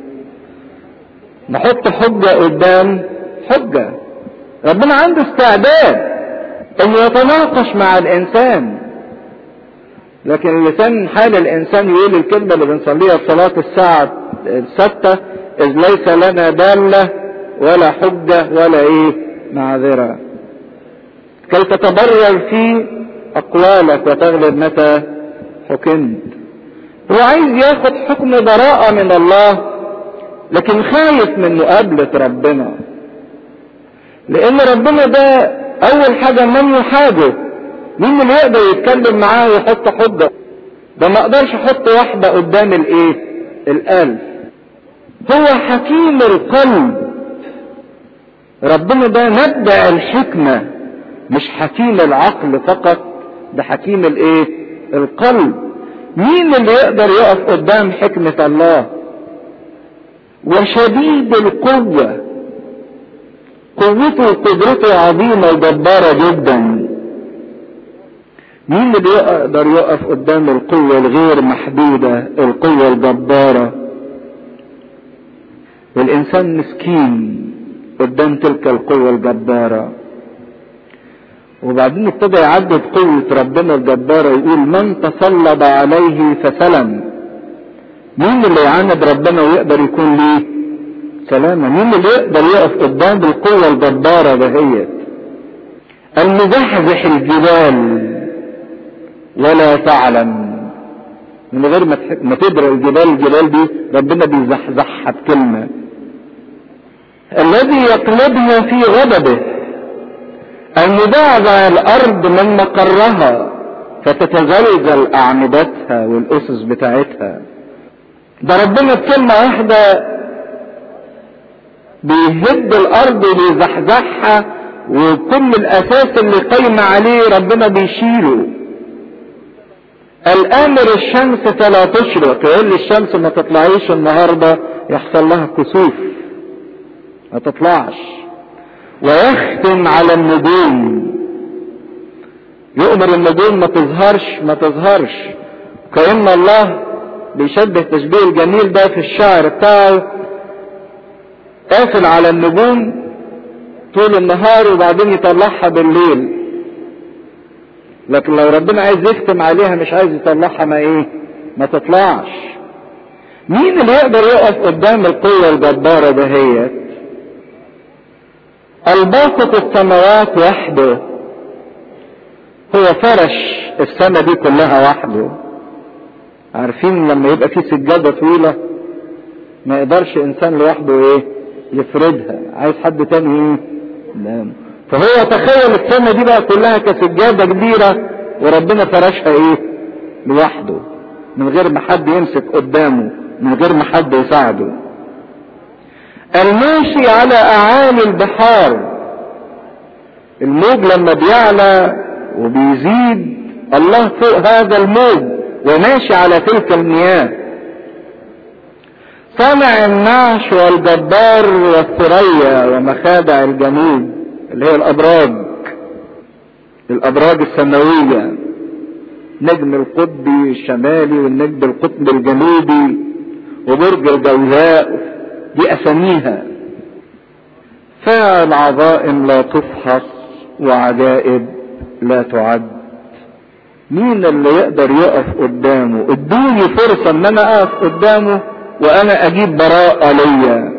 نحط حجة قدام حجة ربنا عنده استعداد انه يتناقش مع الانسان لكن لسان حال الانسان يقول الكلمة اللي بنصليها في صلاة الساعة الستة اذ ليس لنا دالة ولا حجة ولا ايه معذرة كي تتبرر في اقوالك وتغلب متى حكمت هو عايز ياخد حكم براءة من الله لكن خايف من مقابلة ربنا لان ربنا ده اول حاجة من يحاجه مين اللي يقدر يتكلم معاه ويحط حجة ده ما اقدرش احط واحدة قدام الايه الالف هو حكيم القلب ربنا ده نبع الحكمة مش حكيم العقل فقط ده حكيم الايه القلب مين اللي يقدر يقف قدام حكمة الله وشديد القوة قوته وقدرته عظيمة وجبارة جدا مين اللي يقدر يقف قدام القوة الغير محدودة القوة الجبارة والإنسان مسكين قدام تلك القوة الجبارة وبعدين ابتدى يعدد قوة ربنا الجبارة يقول من تصلب عليه فسلم مين اللي يعاند ربنا ويقدر يكون ليه سلامة مين اللي يقدر يقف قدام القوة الجبارة دهيت المزحزح الجبال ولا تعلم من غير ما ما تدرى الجبال الجبال دي ربنا بيزحزحها بكلمة الذي يطلبها في غضبه أن يدعى الأرض من مقرها فتتزلزل أعمدتها والأسس بتاعتها ده ربنا بكلمة واحدة بيهد الأرض وبيزحزحها وكل الأساس اللي قايمة عليه ربنا بيشيله الآمر الشمس فلا تشرق يقول لي الشمس ما تطلعيش النهاردة يحصل لها كسوف ما تطلعش ويختم على النجوم يؤمر النجوم ما تظهرش ما تظهرش كأن الله بيشبه تشبيه الجميل ده في الشعر بتاعه قافل على النجوم طول النهار وبعدين يطلعها بالليل لكن لو ربنا عايز يختم عليها مش عايز يطلعها ما ايه ما تطلعش مين اللي يقدر يقف قدام القوة الجبارة دهيت الباسط السماوات وحده هو فرش السماء دي كلها وحده عارفين لما يبقى في سجادة طويلة ما يقدرش انسان لوحده ايه يفردها عايز حد تاني ايه نعم فهو تخيل السماء دي بقى كلها كسجادة كبيرة وربنا فرشها ايه لوحده من غير ما حد يمسك قدامه من غير ما حد يساعده الماشي على اعالي البحار الموج لما بيعلى وبيزيد الله فوق هذا الموج وماشي على تلك المياه صنع النعش والجبار والثريا ومخادع الجنوب اللي هي الابراج الابراج السماويه نجم القطبي الشمالي والنجم القطبي الجنوبي وبرج الجوزاء دي اساميها فاعل عظائم لا تفحص وعجائب لا تعد مين اللي يقدر يقف قدامه ادوني فرصة ان انا اقف قدامه وانا اجيب براءة ليا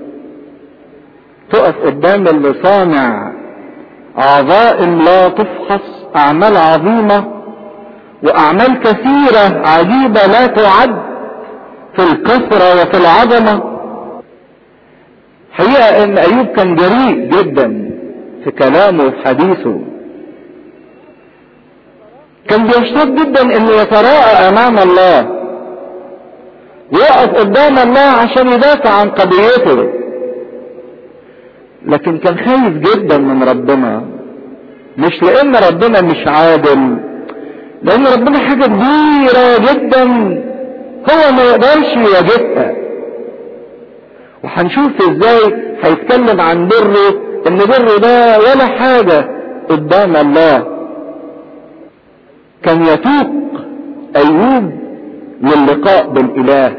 تقف قدام اللي صانع عظائم لا تفحص اعمال عظيمة واعمال كثيرة عجيبة لا تعد في الكثرة وفي العظمة حقيقة ان ايوب كان جريء جدا في كلامه وفي حديثه كان بيشتاق جدا انه يتراءى امام الله ويقف قدام الله عشان يدافع عن قضيته لكن كان خايف جدا من ربنا مش لان ربنا مش عادل لان ربنا حاجة كبيرة جدا هو ما يقدرش يواجهها وهنشوف ازاي هيتكلم عن بره ان بره ده ولا حاجة قدام الله كان يتوق ايوب للقاء بالاله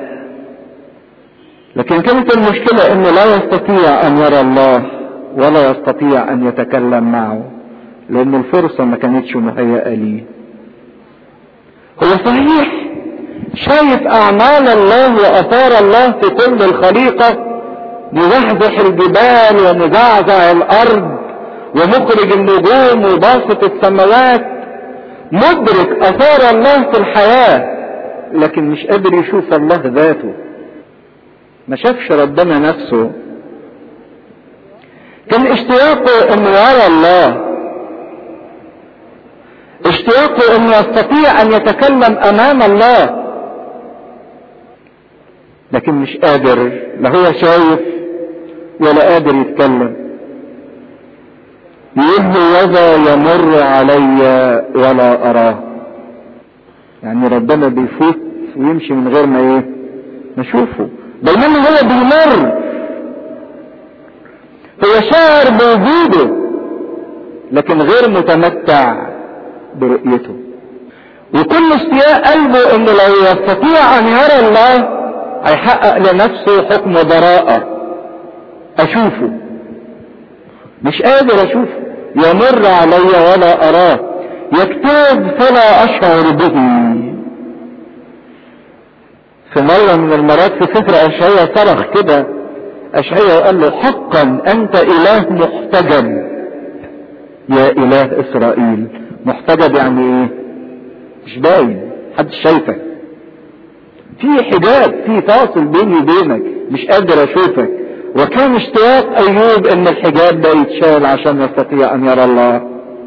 لكن كانت المشكلة انه لا يستطيع ان يرى الله ولا يستطيع ان يتكلم معه لان الفرصة ما كانتش مهيئة ليه هو صحيح شايف اعمال الله واثار الله في كل الخليقة مزحزح الجبال ومزعزع الارض ومخرج النجوم وباسط السماوات مدرك اثار الله في الحياة لكن مش قادر يشوف الله ذاته ما شافش ربنا نفسه كان اشتياقه انه يرى الله اشتياقه انه يستطيع ان يتكلم امام الله لكن مش قادر لا هو شايف ولا قادر يتكلم يقول وذا يمر علي ولا اراه يعني ربنا بيفوت ويمشي من غير ما ايه نشوفه بينما هو بيمر هو شاعر بوجوده لكن غير متمتع برؤيته وكل اشتياق قلبه انه لو يستطيع ان يرى الله هيحقق لنفسه حكم براءة اشوفه مش قادر اشوفه يمر علي ولا اراه يكتب فلا اشعر به في مرة من المرات في سفر اشعياء صرخ كده اشعياء وقال له حقا انت اله محتجب يا اله اسرائيل محتجب يعني ايه مش باين محدش شايفك في حجاب في فاصل بيني وبينك مش قادر اشوفك وكان اشتياق ايوب ان الحجاب ده يتشال عشان يستطيع ان يرى الله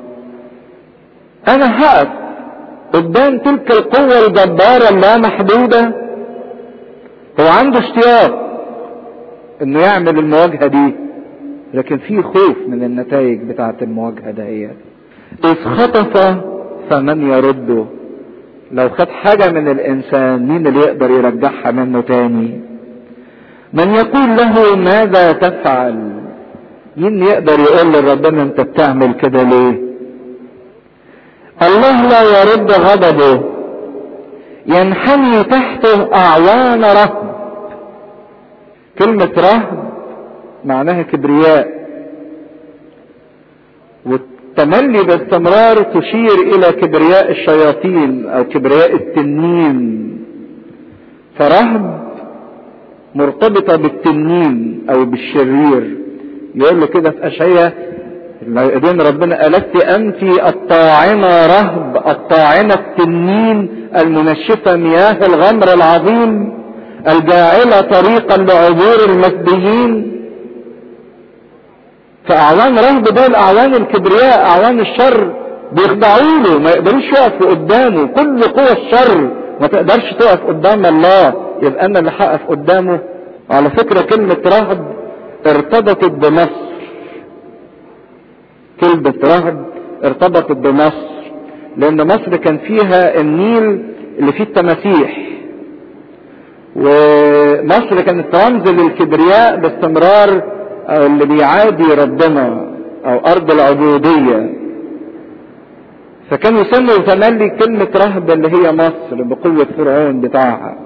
انا هقف قدام تلك القوة الجبارة اللامحدودة هو عنده اشتياق انه يعمل المواجهة دي لكن في خوف من النتائج بتاعة المواجهة دهيت اذ خطف فمن يرده لو خد حاجة من الانسان مين اللي يقدر يرجعها منه تاني من يقول له ماذا تفعل مين يقدر يقول لربنا انت بتعمل كده ليه الله لا يرد غضبه ينحني تحته اعوان رهب كلمة رهب معناها كبرياء والتملي باستمرار تشير الى كبرياء الشياطين او كبرياء التنين فرهب مرتبطة بالتنين او بالشرير يقول له كده في اشعياء ايدين ربنا الست انت الطاعنة رهب الطاعنة التنين المنشفة مياه الغمر العظيم الجاعلة طريقا لعبور المسبيين فاعوان رهب دول اعوان الكبرياء اعوان الشر بيخضعوا له ما يقدروش يقفوا قدامه كل قوى الشر ما تقدرش تقف قدام الله يبقى انا اللي هقف قدامه على فكرة كلمة رهب ارتبطت بمصر كلمة رهب ارتبطت بمصر لان مصر كان فيها النيل اللي فيه التماسيح ومصر كانت رمز للكبرياء باستمرار أو اللي بيعادي ربنا او ارض العبودية فكانوا يسموا تملي كلمة رهب اللي هي مصر بقوة فرعون بتاعها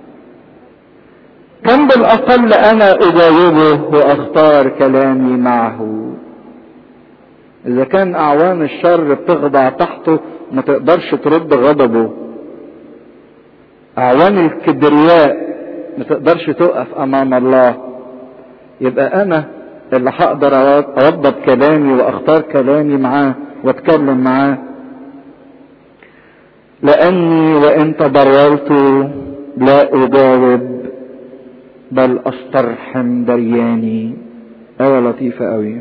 كم بالاقل انا اجاوبه واختار كلامي معه اذا كان اعوان الشر بتخضع تحته ما تقدرش ترد غضبه اعوان الكبرياء ما تقدرش تقف امام الله يبقى انا اللي هقدر اوضب كلامي واختار كلامي معاه واتكلم معاه لاني وان تضررت لا اجاوب بل استرحم درياني ايه لطيفه قوي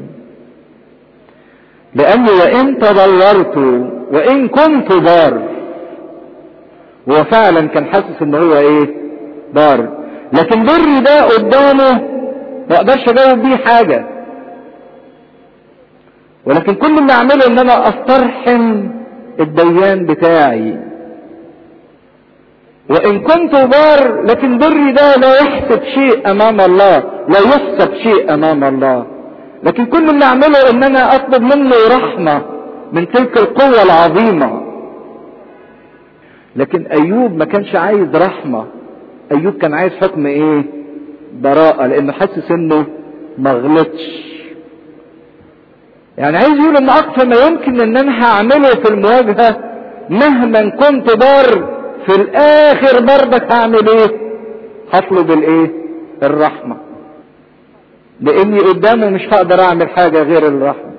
لاني وان تضررت وان كنت ضار هو فعلا كان حاسس ان هو ايه ضار لكن بري ده قدامه ما اقدرش اجاوب بيه حاجة ولكن كل اللي اعمله ان انا استرحم الديان بتاعي وان كنت بار لكن بري ده لا يحسب شيء امام الله لا يحسب شيء امام الله لكن كل اللي اعمله ان انا اطلب منه رحمة من تلك القوة العظيمة لكن ايوب ما كانش عايز رحمة ايوب كان عايز حكم ايه براءة لانه حاسس انه ما غلطش يعني عايز يقول ان اقصى ما يمكن ان انا هعمله في المواجهة مهما كنت بار في الاخر برضك هعمل ايه هطلب الايه الرحمة لاني قدامه مش هقدر اعمل حاجة غير الرحمة